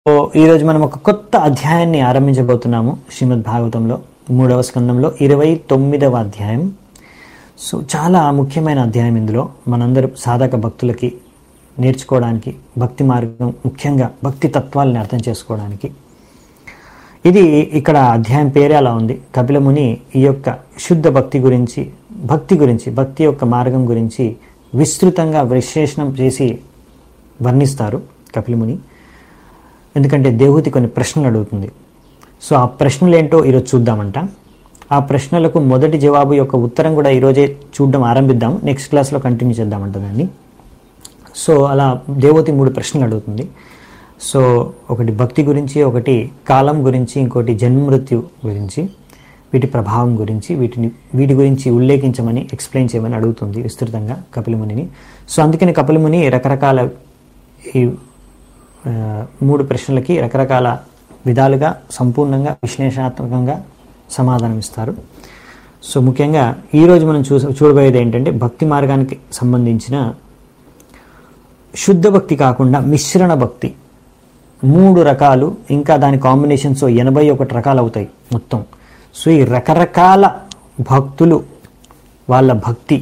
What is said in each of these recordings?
ఈరోజు మనం ఒక కొత్త అధ్యాయాన్ని ఆరంభించబోతున్నాము శ్రీమద్ భాగవతంలో మూడవ స్కందంలో ఇరవై తొమ్మిదవ అధ్యాయం సో చాలా ముఖ్యమైన అధ్యాయం ఇందులో మనందరూ సాధక భక్తులకి నేర్చుకోవడానికి భక్తి మార్గం ముఖ్యంగా భక్తి తత్వాలని అర్థం చేసుకోవడానికి ఇది ఇక్కడ అధ్యాయం పేరే అలా ఉంది కపిలముని ఈ యొక్క శుద్ధ భక్తి గురించి భక్తి గురించి భక్తి యొక్క మార్గం గురించి విస్తృతంగా విశ్లేషణం చేసి వర్ణిస్తారు కపిలముని ఎందుకంటే దేహూతి కొన్ని ప్రశ్నలు అడుగుతుంది సో ఆ ప్రశ్నలు ఏంటో ఈరోజు చూద్దామంట ఆ ప్రశ్నలకు మొదటి జవాబు యొక్క ఉత్తరం కూడా ఈరోజే చూడడం ఆరంభిద్దాం నెక్స్ట్ క్లాస్లో కంటిన్యూ చేద్దామంట దాన్ని సో అలా దేవతి మూడు ప్రశ్నలు అడుగుతుంది సో ఒకటి భక్తి గురించి ఒకటి కాలం గురించి ఇంకోటి జన్మమృత్యు గురించి వీటి ప్రభావం గురించి వీటిని వీటి గురించి ఉల్లేఖించమని ఎక్స్ప్లెయిన్ చేయమని అడుగుతుంది విస్తృతంగా కపిలమునిని సో అందుకని కపిలముని రకరకాల ఈ ఆ, మూడు ప్రశ్నలకి రకరకాల విధాలుగా సంపూర్ణంగా విశ్లేషణాత్మకంగా సమాధానం ఇస్తారు సో ముఖ్యంగా ఈరోజు మనం చూ చూడబోయేది ఏంటంటే భక్తి మార్గానికి సంబంధించిన శుద్ధ భక్తి కాకుండా మిశ్రణ భక్తి మూడు రకాలు ఇంకా దాని కాంబినేషన్స్ ఎనభై ఒకటి రకాలు అవుతాయి మొత్తం సో ఈ రకరకాల భక్తులు వాళ్ళ భక్తి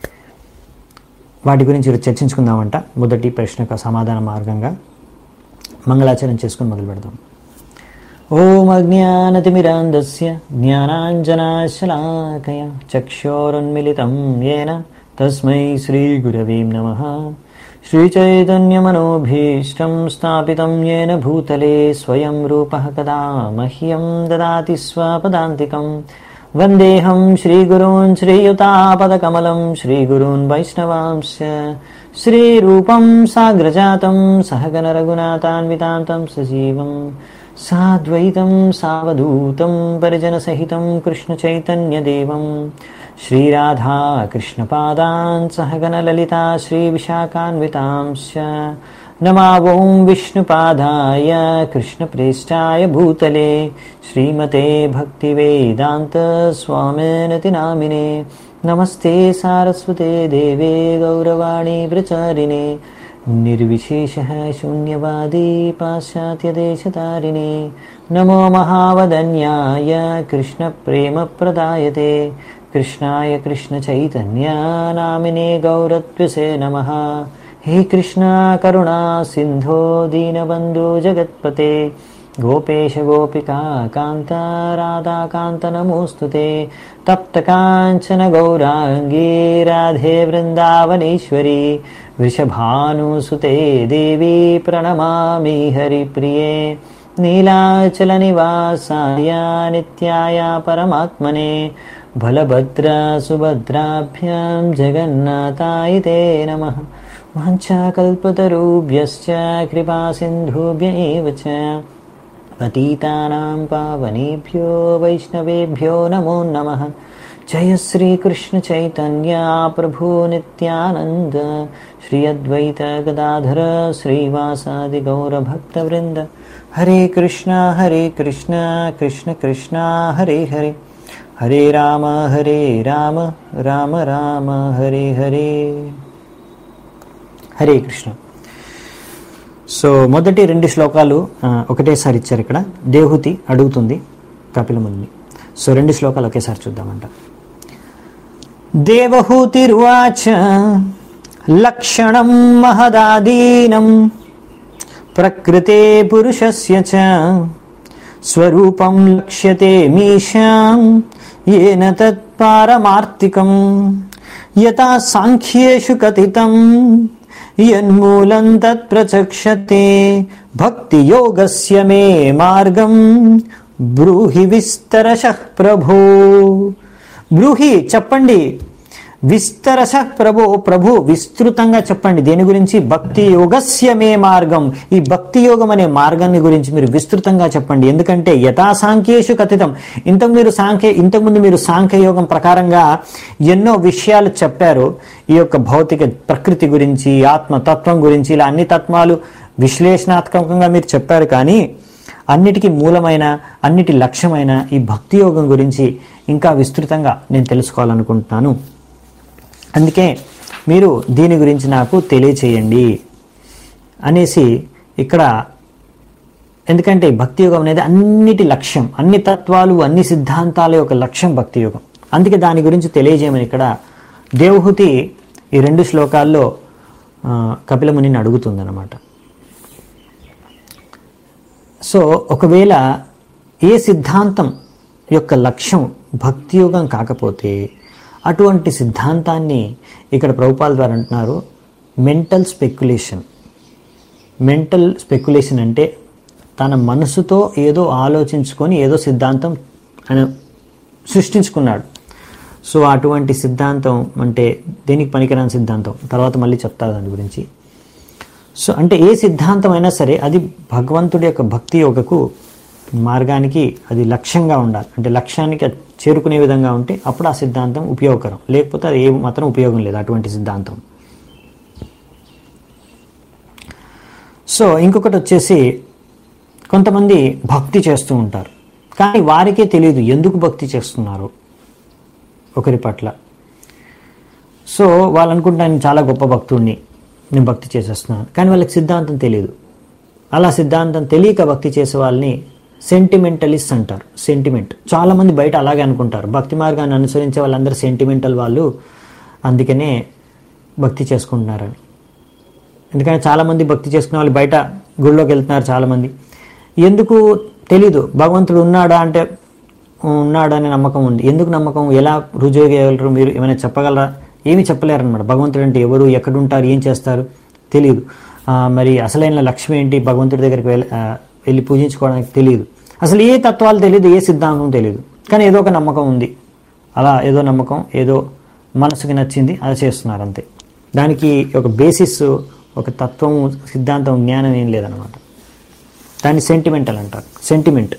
వాటి గురించి ఈరోజు చర్చించుకుందామంట మొదటి ప్రశ్నకు సమాధాన మార్గంగా మంగళాచరణ చేసుకుని మొదలు పెడదాం ఓం అజ్ఞానతిమిరాంధస్య జ్ఞానాంజనాశలాకయ చక్షోరున్మిళితం ఏన తస్మై శ్రీగురవే నమ శ్రీచైతన్యమనోభీష్టం స్థాపితం येन భూతలే స్వయం రూపः కదా మह्यं దదాతి స్వపదాంతికం వందేహం శ్రీగురూన్ శ్రీయుతాపదకమలం శ్రీగురూన్ వైష్ణవాంశ శ్రీరూపం సాగ్రజాతం సహగణ రఘునాథాన్వితాంతం సజీవం సాద్వైతం సావధూతం పరిజనసహితం కృష్ణచైతన్యదేవం శ్రీరాధా కృష్ణపాదాన్ సహగణ లలితా శ్రీవిశాఖాన్వితాంశ నమావోం విష్ణుపాదాయ కృష్ణప్రేష్టాయ భూతలే శ్రీమతే భక్తివేదాంత స్వామినతి నామినే నమస్తే సారస్వతే దేవే గౌరవాణి ప్రచారిణే నిర్విశేష శూన్యవాदी పాశ్చాత్యదేశతారిణే నమో మహావదన్యాయ కృష్ణప్రేమప్రదాయతే కృష్ణాయ కృష్ణచైతన్యానామినే గౌరత్వసే నమః హే కృష్ణ కరుణా సింధో దీనబంధు జగత్పతే గోపేశ గోపికా కాంత రాధాకాంత నమోऽस्तु ते తప్తకాంచన గౌరాంగీ రాధే వృందావనేశ్వరి వృషభానుసుతే దేవి ప్రణమామి హరిప్రియే నీలాచలనివాసాయ నిత్యాయ పరమాత్మనే బలభద్ర సుభద్రాభ్యాం జగన్నాథాయ తే నమః వాञ्छाकल्पतरुभ्यश्च कृपासिन्धुभ्य एव च पतितानां पावनेभ्यो वैष्णवेभ्यो नमो नमः जय श्रीकृष्णचैतन्य प्रभु नित्यानन्द श्री अद्वैत गदाधर श्रीवासादिगौरभक्तवृन्द हरे कृष्ण हरे कृष्ण कृष्ण कृष्ण हरे हरे हरे राम हरे राम राम राम हरे हरे హరే కృష్ణ సో మొదటి రెండు శ్లోకాలు ఆ, ఒకటేసారి ఇచ్చారు ఇక్కడ దేహుతి అడుగుతుంది కపిలముని సో రెండు శ్లోకాలు ఒకేసారి చూద్దామంట దేవహూతిర్వాచ లక్షణం మహదాదీనం ప్రకృతే పురుషస్య చ స్వరూపం లక్ష్యతే మీషాం ఏన తత్పారమార్తికం యథా సాంఖ్యేషు కథితం యన్మూలం తత్ప్రచక్షతే భక్తి యోగస్య మే మార్గం బ్రూహి విస్తరశః ప్రభో బ్రూహి చెప్పండి విస్తరశ ప్రభు ప్రభు విస్తృతంగా చెప్పండి దేని గురించి భక్తి యోగస్య మే మార్గం ఈ భక్తి యోగం అనే మార్గాన్ని గురించి మీరు విస్తృతంగా చెప్పండి ఎందుకంటే యథా సాంఖ్యేషు కథితం ఇంతకు మీరు సాంఖ్య ఇంతకుముందు మీరు సాంఖ్య యోగం ప్రకారంగా ఎన్నో విషయాలు చెప్పారు ఈ యొక్క భౌతిక ప్రకృతి గురించి ఆత్మతత్వం గురించి ఇలా అన్ని తత్వాలు విశ్లేషణాత్మకంగా మీరు చెప్పారు కానీ అన్నిటికీ మూలమైన అన్నిటి లక్ష్యమైన ఈ భక్తి యోగం గురించి ఇంకా విస్తృతంగా నేను తెలుసుకోవాలనుకుంటున్నాను అందుకే మీరు దీని గురించి నాకు తెలియచేయండి అనేసి ఇక్కడ ఎందుకంటే ఈ భక్తి యోగం అనేది అన్నిటి లక్ష్యం అన్ని తత్వాలు అన్ని సిద్ధాంతాల యొక్క లక్ష్యం భక్తి యోగం అందుకే దాని గురించి తెలియజేయమని ఇక్కడ దేవహుతి ఈ రెండు శ్లోకాల్లో ఆ, కపిలమునిని అడుగుతుందన్నమాట సో ఒకవేళ ఏ సిద్ధాంతం యొక్క లక్ష్యం భక్తి యోగం కాకపోతే అటువంటి సిద్ధాంతాన్ని ఇక్కడ ప్రభుపాల్ ద్వారా అంటున్నారు మెంటల్ స్పెక్యులేషన్ మెంటల్ స్పెక్యులేషన్ అంటే తన మనసుతో ఏదో ఆలోచించుకొని ఏదో సిద్ధాంతం ఆయన సృష్టించుకున్నాడు సో అటువంటి సిద్ధాంతం అంటే దేనికి పనికిరాని సిద్ధాంతం తర్వాత మళ్ళీ చెప్తారు దాని గురించి సో అంటే ఏ సిద్ధాంతం అయినా సరే అది భగవంతుడి యొక్క భక్తి యోగకు మార్గానికి అది లక్ష్యంగా ఉండాలి అంటే లక్ష్యానికి అది చేరుకునే విధంగా ఉంటే అప్పుడు ఆ సిద్ధాంతం ఉపయోగకరం లేకపోతే అది ఏ మాత్రం ఉపయోగం లేదు అటువంటి సిద్ధాంతం సో ఇంకొకటి వచ్చేసి కొంతమంది భక్తి చేస్తూ ఉంటారు కానీ వారికే తెలియదు ఎందుకు భక్తి చేస్తున్నారు ఒకరి పట్ల సో వాళ్ళు అనుకుంటాను నేను చాలా గొప్ప భక్తుడిని నేను భక్తి చేసేస్తున్నాను కానీ వాళ్ళకి సిద్ధాంతం తెలియదు అలా సిద్ధాంతం తెలియక భక్తి చేసే వాళ్ళని సెంటిమెంటలిస్ట్ అంటారు సెంటిమెంట్ చాలామంది బయట అలాగే అనుకుంటారు భక్తి మార్గాన్ని అనుసరించే వాళ్ళందరూ సెంటిమెంటల్ వాళ్ళు అందుకనే భక్తి చేసుకుంటున్నారని ఎందుకంటే చాలామంది భక్తి చేసుకునే వాళ్ళు బయట గుళ్ళోకి వెళ్తున్నారు చాలామంది ఎందుకు తెలీదు భగవంతుడు ఉన్నాడా అంటే ఉన్నాడా అనే నమ్మకం ఉంది ఎందుకు నమ్మకం ఎలా రుజువు చేయగలరు మీరు ఏమైనా చెప్పగలరా ఏమీ చెప్పలేరు అనమాట భగవంతుడు అంటే ఎవరు ఎక్కడుంటారు ఏం చేస్తారు తెలియదు ఆ, మరి అసలైన లక్ష్యం ఏంటి భగవంతుడి దగ్గరికి వెళ్ళి ఆ, వెళ్ళి పూజించుకోవడానికి తెలియదు అసలు ఏ తత్వాలు తెలియదు ఏ సిద్ధాంతం తెలియదు కానీ ఏదో ఒక నమ్మకం ఉంది అలా ఏదో నమ్మకం ఏదో మనసుకి నచ్చింది అది చేస్తున్నారు అంతే దానికి ఒక బేసిస్ ఒక తత్వం సిద్ధాంతం జ్ఞానం ఏం లేదనమాట దాన్ని సెంటిమెంటల్ అంటారు సెంటిమెంట్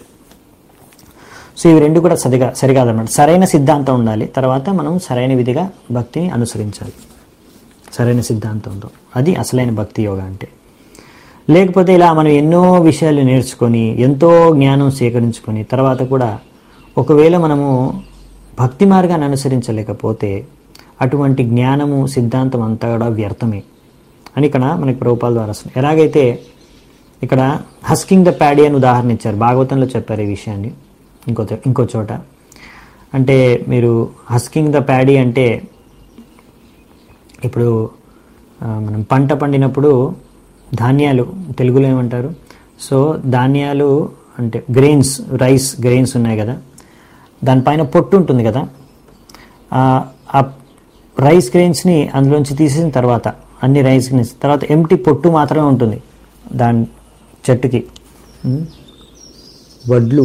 సో ఇవి రెండు కూడా సరిగా సరికాదన్నమాట సరైన సిద్ధాంతం ఉండాలి తర్వాత మనం సరైన విధిగా భక్తిని అనుసరించాలి సరైన సిద్ధాంతంతో అది అసలైన భక్తి యోగా అంటే లేకపోతే ఇలా మనం ఎన్నో విషయాలు నేర్చుకొని ఎంతో జ్ఞానం సేకరించుకొని తర్వాత కూడా ఒకవేళ మనము భక్తి మార్గాన్ని అనుసరించలేకపోతే అటువంటి జ్ఞానము సిద్ధాంతం అంతా కూడా వ్యర్థమే అని ఇక్కడ మనకి ప్రభుపాల ద్వారా వస్తుంది ఎలాగైతే ఇక్కడ హస్కింగ్ ద ప్యాడీ అని ఉదాహరణ ఇచ్చారు భాగవతంలో చెప్పారు ఈ విషయాన్ని ఇంకో చో- ఇంకో చోట అంటే మీరు హస్కింగ్ ద ప్యాడీ అంటే ఇప్పుడు ఆ, మనం పంట పండినప్పుడు ధాన్యాలు తెలుగులో ఏమంటారు సో ధాన్యాలు అంటే గ్రెయిన్స్ రైస్ గ్రెయిన్స్ ఉన్నాయి కదా దానిపైన పొట్టు ఉంటుంది కదా ఆ ఆ రైస్ గ్రెయిన్స్ని అందులోంచి తీసేసిన తర్వాత అన్ని రైస్ గ్రెయిన్స్ తర్వాత ఎంటీ పొట్టు మాత్రమే ఉంటుంది దాని చెట్టుకి ఉమ్. వడ్లు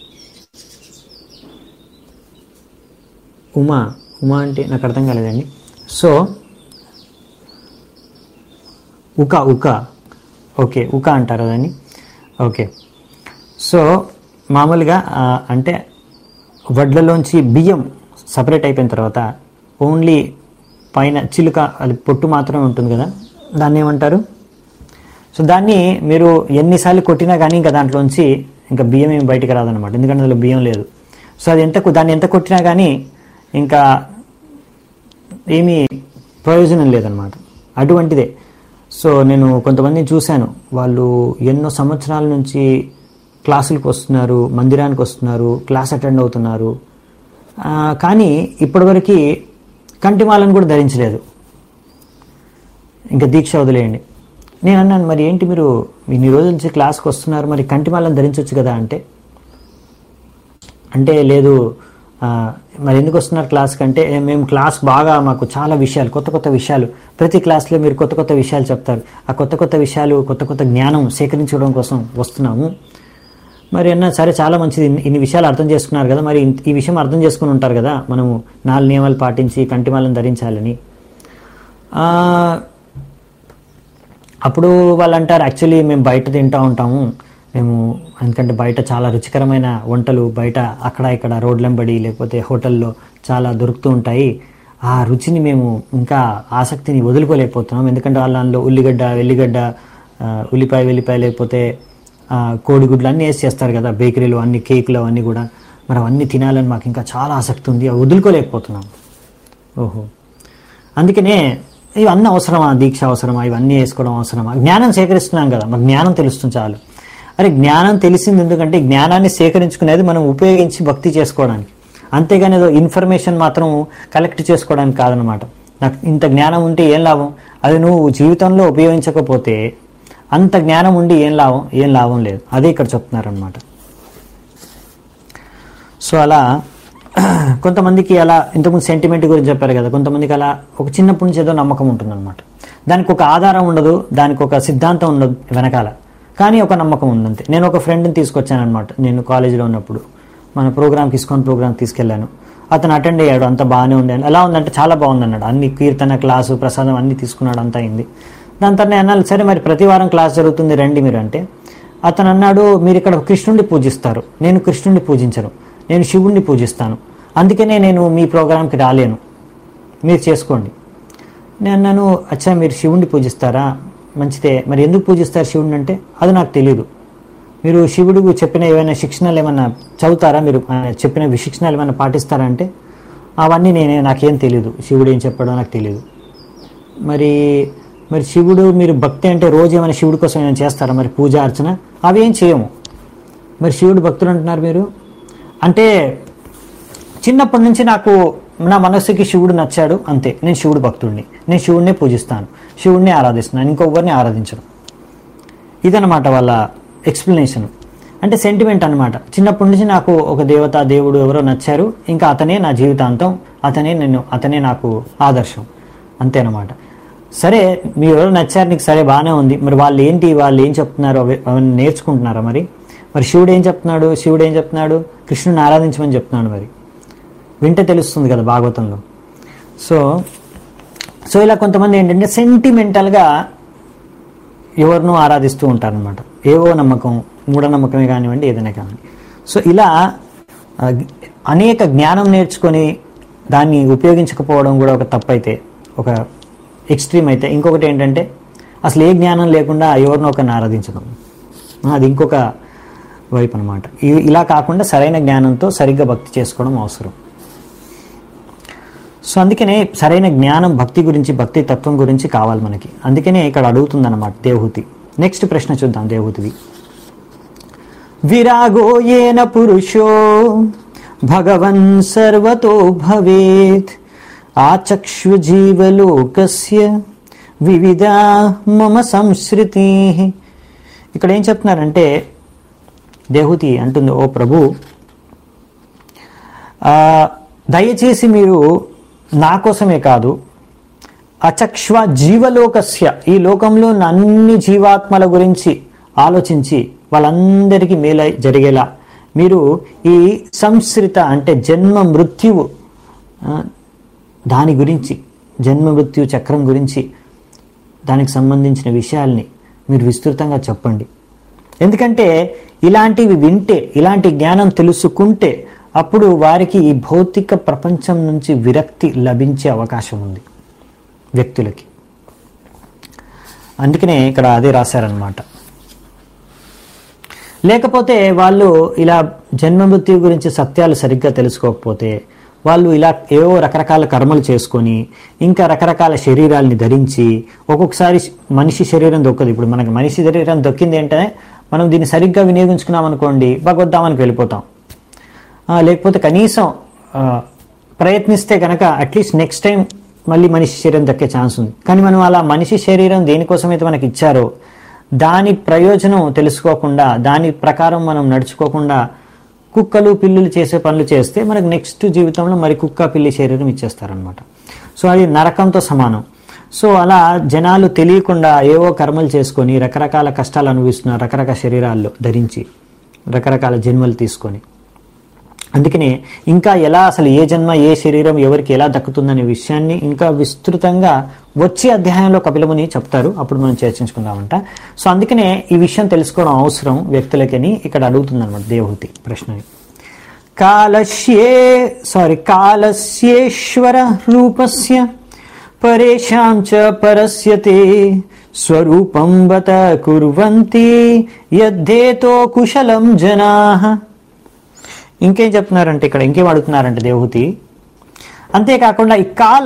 ఉమా ఉమా అంటే నాకు అర్థం కాలేదండి సో ఉక ఉక ఓకే ఉక అంటారు దాన్ని ఓకే సో మామూలుగా ఆ, అంటే వడ్లలోంచి బియ్యం సపరేట్ అయిపోయిన తర్వాత ఓన్లీ పైన చిలుక అది పొట్టు మాత్రమే ఉంటుంది కదా దాన్ని ఏమంటారు సో దాన్ని మీరు ఎన్నిసార్లు కొట్టినా కానీ ఇంకా దాంట్లోంచి ఇంకా బియ్యం ఏమి బయటికి రాదనమాట ఎందుకంటే అందులో బియ్యం లేదు సో అది ఎంత కొ- దాన్ని ఎంత కొట్టినా కానీ ఇంకా ఏమీ ప్రయోజనం లేదనమాట అటువంటిదే సో నేను కొంతమందిని చూశాను వాళ్ళు ఎన్నో సంవత్సరాల నుంచి క్లాసులకు వస్తున్నారు మందిరానికి వస్తున్నారు క్లాస్ అటెండ్ అవుతున్నారు ఆ, కానీ ఇప్పటివరకు కంటిమాలను కూడా ధరించలేదు ఇంకా దీక్ష వదిలేయండి నేను అన్నాను మరి ఏంటి మీరు ఇన్ని రోజుల నుంచి క్లాస్కి వస్తున్నారు మరి కంటిమాలను ధరించవచ్చు కదా అంటే అంటే లేదు ఆ, మరి ఎందుకు వస్తున్నారు క్లాస్ కంటే "ఏ, మేము క్లాస్ బాగా మాకు చాలా విషయాలు కొత్త కొత్త విషయాలు ప్రతి క్లాస్లో మీరు కొత్త కొత్త విషయాలు చెప్తారు ఆ కొత్త కొత్త విషయాలు కొత్త కొత్త జ్ఞానం సేకరించడం కోసం వస్తున్నాము మరి అన్న సరే చాలా మంచిది ఇన్ని- ఇన్ని విషయాలు అర్థం చేసుకున్నారు కదా మరి ఇంత- ఈ విషయం అర్థం చేసుకుని ఉంటారు కదా మనము నాలుగు నియమాలు పాటించి కంటిమాలను ధరించాలని ఆ, అప్పుడు వాళ్ళు అంటారు యాక్చువల్లీ మేము బయట తింటూ ఉంటాము మేము ఎందుకంటే బయట చాలా రుచికరమైన వంటలు బయట అక్కడ ఇక్కడ రోడ్లంబడి లేకపోతే హోటల్లో చాలా దొరుకుతూ ఉంటాయి ఆ రుచిని మేము ఇంకా ఆసక్తిని వదులుకోలేకపోతున్నాం ఎందుకంటే వాళ్ళ దానిలో ఉల్లిగడ్డ వెల్లిగడ్డ ఆ, ఉల్లిపాయ వెల్లిపాయ లేకపోతే ఆ, కోడిగుడ్లు అన్నీ వేసి చేస్తారు కదా బేకరీలో అన్ని కేకులు అవన్నీ కూడా మరి అవన్నీ తినాలని మాకు ఇంకా చాలా ఆసక్తి ఉంది అవి వదులుకోలేకపోతున్నాం ఓహో అందుకనే ఇవన్నీ అవసరమా దీక్ష అవసరమా ఇవన్నీ వేసుకోవడం అవసరమా జ్ఞానం సేకరిస్తున్నాం కదా మాకు జ్ఞానం తెలుస్తుంది చాలు అరే జ్ఞానం తెలిసింది ఎందుకంటే జ్ఞానాన్ని సేకరించుకునేది మనం ఉపయోగించి భక్తి చేసుకోవడానికి అంతేగాని ఏదో ఇన్ఫర్మేషన్ మాత్రం కలెక్ట్ చేసుకోవడానికి కాదనమాట నాకు ఇంత జ్ఞానం ఉంటే ఏం లాభం అది నువ్వు జీవితంలో ఉపయోగించకపోతే అంత జ్ఞానం ఉండి ఏం లాభం ఏం లాభం లేదు అదే ఇక్కడ చెప్తున్నారనమాట సో అలా కొంతమందికి అలా ఇంతకుముందు సెంటిమెంట్ గురించి చెప్పారు కదా కొంతమందికి అలా ఒక చిన్నప్పటి నుంచి ఏదో నమ్మకం ఉంటుందన్నమాట దానికి ఒక ఆధారం ఉండదు దానికి ఒక సిద్ధాంతం ఉండదు వెనకాల కానీ ఒక నమ్మకం ఉందంతే నేను ఒక ఫ్రెండ్ని తీసుకొచ్చాను అనమాట నేను కాలేజీలో ఉన్నప్పుడు మన ప్రోగ్రామ్కి ఇస్కాన్ ప్రోగ్రామ్ తీసుకెళ్ళాను అతను అటెండ్ అయ్యాడు అంత బాగానే ఉంది అని ఎలా ఉందంటే చాలా బాగుంది అన్నాడు అన్ని కీర్తన క్లాసు ప్రసాదం అన్ని తీసుకున్నాడు అంతా అయింది దాని తర్వాత నేను అన్నాను సరే మరి ప్రతి వారం క్లాస్ జరుగుతుంది రండి మీరు అంటే అతను అన్నాడు మీరు ఇక్కడ కృష్ణుడిని పూజిస్తారు నేను కృష్ణుడిని పూజించను నేను శివుణ్ణి పూజిస్తాను అందుకనే నేను మీ ప్రోగ్రాంకి రాలేను మీరు చేసుకోండి నేను అన్నాను అచ్చా మీరు శివుణ్ణి పూజిస్తారా మంచిదే మరి ఎందుకు పూజిస్తారు శివుడిని అంటే అది నాకు తెలియదు మీరు శివుడు చెప్పిన ఏమైనా శిక్షణలు ఏమైనా చదువుతారా మీరు ఆయన చెప్పిన శిక్షణలు ఏమైనా పాటిస్తారా అంటే అవన్నీ నేనే నాకేం తెలియదు శివుడు ఏం చెప్పాడో నాకు తెలియదు మరి మరి శివుడు మీరు భక్తి అంటే రోజు ఏమైనా శివుడి కోసం ఏమైనా చేస్తారా మరి పూజ అర్చన అవి ఏం చేయము మరి శివుడు భక్తుడు అంటున్నారు మీరు అంటే చిన్నప్పటి నుంచి నాకు నా మనస్సుకి శివుడు నచ్చాడు అంతే నేను శివుడు భక్తుడిని నేను శివుడినే పూజిస్తాను శివుడిని ఆరాధిస్తున్నాను ఇంకొకరిని ఆరాధించను ఇదనమాట వాళ్ళ ఎక్స్ప్లెనేషన్ అంటే సెంటిమెంట్ అనమాట చిన్నప్పటి నుంచి నాకు ఒక దేవత దేవుడు ఎవరో నచ్చారు ఇంకా అతనే నా జీవితాంతం అతనే నేను అతనే నాకు ఆదర్శం అంతేనమాట సరే మీరు ఎవరో నచ్చారు నీకు సరే బాగానే ఉంది మరి వాళ్ళు ఏంటి వాళ్ళు ఏం చెప్తున్నారో అవి అవన్నీ నేర్చుకుంటున్నారా మరి మరి శివుడు ఏం చెప్తున్నాడు శివుడు ఏం చెప్తున్నాడు కృష్ణుని ఆరాధించమని చెప్తున్నాడు మరి వింటే తెలుస్తుంది కదా భాగవతంలో సో సో ఇలా కొంతమంది ఏంటంటే సెంటిమెంటల్గా ఎవరినో ఆరాధిస్తూ ఉంటారనమాట ఏవో నమ్మకం మూఢనమ్మకమే కానివ్వండి ఏదైనా కానివ్వండి సో ఇలా ఆ, అనేక జ్ఞానం నేర్చుకొని దాన్ని ఉపయోగించకపోవడం కూడా ఒక తప్పు అయితే ఒక ఎక్స్ట్రీమ్ అయితే ఇంకొకటి ఏంటంటే అసలు ఏ జ్ఞానం లేకుండా ఎవరినో ఒకరిని ఆరాధించడం ఆ, అది ఇంకొక వైపు అనమాట ఇలా కాకుండా సరైన జ్ఞానంతో సరిగ్గా భక్తి చేసుకోవడం అవసరం సో అందుకనే సరైన జ్ఞానం భక్తి గురించి భక్తి తత్వం గురించి కావాలి మనకి అందుకనే ఇక్కడ అడుగుతుందన్నమాట దేవహూతి నెక్స్ట్ ప్రశ్న చూద్దాం దేవహూతిది విరాగో ఏన పురుషో భగవన్ సర్వతో భవేత్ ఆచక్షు జీవలోకస్య వివిధ మమ సంస్కృతి ఇక్కడ ఏం చెప్తున్నారంటే దేహుతి అంటుంది ఓ ప్రభు ఆ, దయచేసి మీరు నా కోసమే కాదు అచక్ష్వ జీవలోకస్య ఈ లోకంలో ఉన్న అన్ని జీవాత్మల గురించి ఆలోచించి వాళ్ళందరికీ మేల జరిగేలా మీరు ఈ సంస్కృత అంటే జన్మ మృత్యువు ఆ, దాని గురించి జన్మ మృత్యు చక్రం గురించి దానికి సంబంధించిన విషయాల్ని మీరు విస్తృతంగా చెప్పండి ఎందుకంటే ఇలాంటివి వింటే ఇలాంటి జ్ఞానం తెలుసుకుంటే అప్పుడు వారికి ఈ భౌతిక ప్రపంచం నుంచి విరక్తి లభించే అవకాశం ఉంది వ్యక్తులకి అందుకనే ఇక్కడ అదే రాశారనమాట లేకపోతే వాళ్ళు ఇలా జన్మ మృత్యు గురించి సత్యాలు సరిగ్గా తెలుసుకోకపోతే వాళ్ళు ఇలా ఏవో రకరకాల కర్మలు చేసుకొని ఇంకా రకరకాల శరీరాల్ని ధరించి ఒక్కొక్కసారి మనిషి శరీరం దొక్కదు ఇప్పుడు మనకి మనిషి శరీరం దొక్కింది ఏంటంటే మనం దీన్ని సరిగ్గా వినియోగించుకున్నాం అనుకోండి భగవద్ధామానికి వెళ్ళిపోతాం ఆ, లేకపోతే కనీసం ఆ, ప్రయత్నిస్తే కనుక అట్లీస్ట్ నెక్స్ట్ టైం మళ్ళీ మనిషి శరీరం దక్కే ఛాన్స్ ఉంది కానీ మనం అలా మనిషి శరీరం దేనికోసమైతే మనకి ఇచ్చారో దాని ప్రయోజనం తెలుసుకోకుండా దాని ప్రకారం మనం నడుచుకోకుండా కుక్కలు పిల్లులు చేసే పనులు చేస్తే మనకు నెక్స్ట్ జీవితంలో మరి కుక్క పిల్లి శరీరం ఇచ్చేస్తారనమాట సో అది నరకంతో సమానం సో అలా జనాలు తెలియకుండా ఏవో కర్మలు చేసుకొని రకరకాల కష్టాలు అనుభవిస్తున్నారు రకరకాల శరీరాల్లో ధరించి రకరకాల జన్మలు తీసుకొని అందుకనే ఇంకా ఎలా అసలు ఏ జన్మ ఏ శరీరం ఎవరికి ఎలా దక్కుతుందనే విషయాన్ని ఇంకా విస్తృతంగా వచ్చే అధ్యాయంలో కపిలముని చెప్తారు అప్పుడు మనం చర్చించుకుందామంట సో అందుకనే ఈ విషయం తెలుసుకోవడం అవసరం వ్యక్తులకని ఇక్కడ అడుగుతుంది అనమాట దేవహూతి ప్రశ్న కాలస్యే సారీ కాలస్యేశ్వర రూపస్య పరేషాం చ పరస్యతే స్వరూపం బత కుర్వంతి యద్ధేతో కుశలం జనాః ఇంకేం చెప్తున్నారంటే ఇక్కడ ఇంకేం అడుగుతున్నారంటే దేవహూతి అంతేకాకుండా ఈ కాల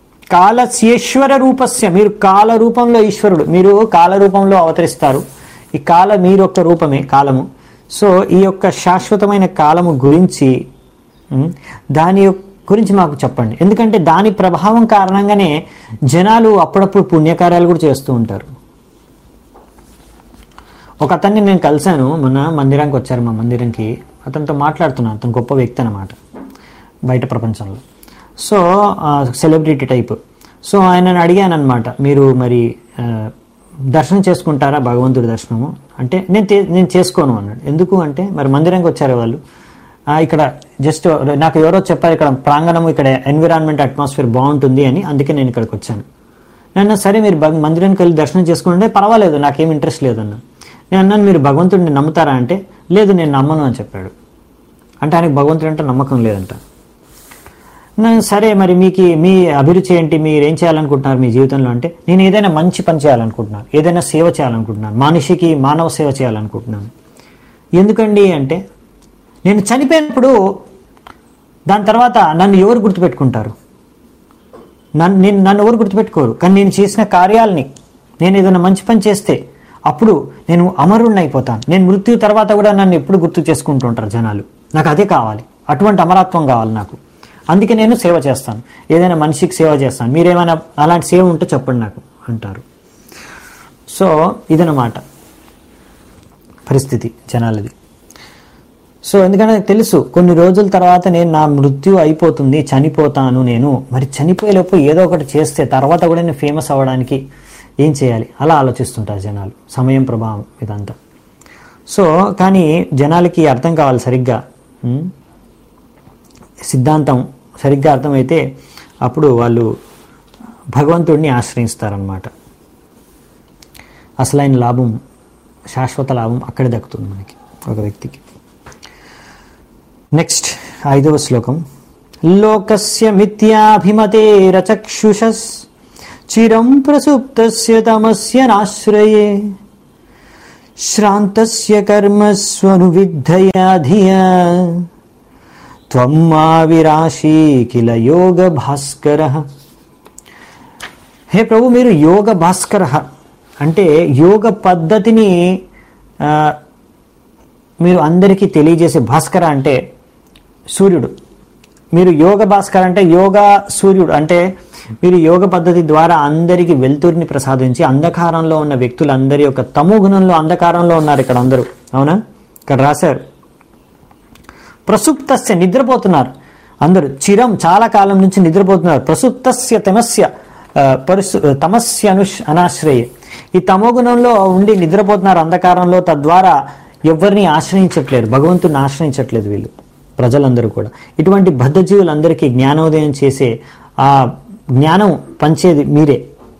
కాలస్యేశ్వర రూపస్య మీరు కాల రూపంలో ఈశ్వరుడు మీరు కాల రూపంలో అవతరిస్తారు ఈ కాల మీరు యొక్క రూపమే కాలము సో ఈ యొక్క శాశ్వతమైన కాలము గురించి ఉమ్, దాని యొక్క- గురించి మాకు చెప్పండి ఎందుకంటే దాని ప్రభావం కారణంగానే జనాలు అప్పుడప్పుడు పుణ్యకార్యాలు కూడా చేస్తూ ఉంటారు ఒక అతన్ని నేను కలిశాను మొన్న మందిరానికి వచ్చారు మా మందిరంకి అతనితో మాట్లాడుతున్నాను అతను గొప్ప వ్యక్తి అనమాట బయట ప్రపంచంలో సో సెలబ్రిటీ టైప్ సో ఆయనను అడిగాను అనమాట మీరు మరి ఆ, దర్శనం చేసుకుంటారా భగవంతుడి దర్శనము అంటే నేను తే- నేను చేసుకోను అన్నాడు ఎందుకు అంటే మరి మందిరానికి వచ్చారు వాళ్ళు ఆ, ఇక్కడ జస్ట్ నాకు ఎవరో చెప్పారు ఇక్కడ ప్రాంగణం ఇక్కడ ఎన్విరాన్మెంట్ అట్మాస్ఫియర్ బాగుంటుంది అని అందుకే నేను ఇక్కడికి వచ్చాను నేను సరే మీరు భగ- మందిరానికి వెళ్ళి దర్శనం చేసుకుంటే పర్వాలేదు నాకేం ఇంట్రెస్ట్ లేదన్నా నేను అన్నాను మీరు భగవంతుడిని నమ్ముతారా అంటే లేదు నేను నమ్మను అని చెప్పాడు అంటే ఆయనకు భగవంతుడు అంటే నమ్మకం లేదంట నేను సరే మరి మీకు మీ అభిరుచి ఏంటి మీరు ఏం చేయాలనుకుంటున్నారు మీ జీవితంలో అంటే నేను ఏదైనా మంచి పని చేయాలనుకుంటున్నాను ఏదైనా సేవ చేయాలనుకుంటున్నాను మనిషికి మానవ సేవ చేయాలనుకుంటున్నాను ఎందుకండి అంటే నేను చనిపోయినప్పుడు దాని తర్వాత నన్ను ఎవరు గుర్తుపెట్టుకుంటారు నన్ను నేను నన్ను ఎవరు గుర్తుపెట్టుకోరు కానీ నేను చేసిన కార్యాలని నేను ఏదైనా మంచి పని చేస్తే అప్పుడు నేను అమరుణ్ణి అయిపోతాను నేను మృత్యు తర్వాత కూడా నన్ను ఎప్పుడు గుర్తు చేసుకుంటూ ఉంటారు జనాలు నాకు అదే కావాలి అటువంటి అమరత్వం కావాలి నాకు అందుకే నేను సేవ చేస్తాను ఏదైనా మనిషికి సేవ చేస్తాను మీరేమైనా అలాంటి సేవ ఉంటే చెప్పండి నాకు అంటారు సో ఇదన్నమాట పరిస్థితి జనాలది సో ఎందుకంటే నాకు తెలుసు కొన్ని రోజుల తర్వాత నేను నా మృత్యు అయిపోతుంది చనిపోతాను నేను మరి చనిపోయేలోపు ఏదో ఒకటి చేస్తే తర్వాత కూడా నేను ఫేమస్ అవ్వడానికి ఏం చేయాలి అలా ఆలోచిస్తుంటారు జనాలు సమయం ప్రభావం ఇదంతా సో కానీ జనాలకి అర్థం కావాలి సరిగ్గా ఉం? సిద్ధాంతం సరిగ్గా అర్థమైతే అప్పుడు వాళ్ళు భగవంతుడిని ఆశ్రయిస్తారనమాట అసలైన లాభం శాశ్వత లాభం అక్కడే దక్కుతుంది మనకి ఒక వ్యక్తికి నెక్స్ట్ ఐదవ శ్లోకం లోకస్య మిథ్యాభిమతేరచక్షుషస్ చిరం ప్రసుప్తస్య తమస్య నాశ్రయే శ్రాంతస్య కర్మస్వనువిద్ధయా ధియా త్వం మా విరాశీ కిల యోగ భాస్కర హే ప్రభు మీరు యోగ భాస్కర అంటే యోగ పద్ధతిని ఆ, మీరు అందరికీ తెలియజేసే భాస్కర అంటే సూర్యుడు మీరు యోగ భాస్కర్ అంటే యోగా సూర్యుడు అంటే మీరు యోగ పద్ధతి ద్వారా అందరికీ వెలుతురిని ప్రసాదించి అంధకారంలో ఉన్న వ్యక్తులందరి యొక్క తమో గుణంలో అంధకారంలో ఉన్నారు ఇక్కడ అందరూ అవునా ఇక్కడ రాశారు ప్రసుప్తస్య నిద్రపోతున్నారు అందరూ చిరం చాలా కాలం నుంచి నిద్రపోతున్నారు ప్రసుప్తస్య తమస్య ఆ, పరిసు తమస్య అనుష్ అనాశ్రయ ఈ తమోగుణంలో ఉండి నిద్రపోతున్నారు అంధకారంలో తద్వారా ఎవరిని ఆశ్రయించట్లేరు భగవంతుని ఆశ్రయించట్లేదు వీళ్ళు ప్రజలందరూ కూడా ఇటువంటి బద్ధజీవులందరికీ జ్ఞానోదయం చేసే ఆ జ్ఞానం పంచేది మీరే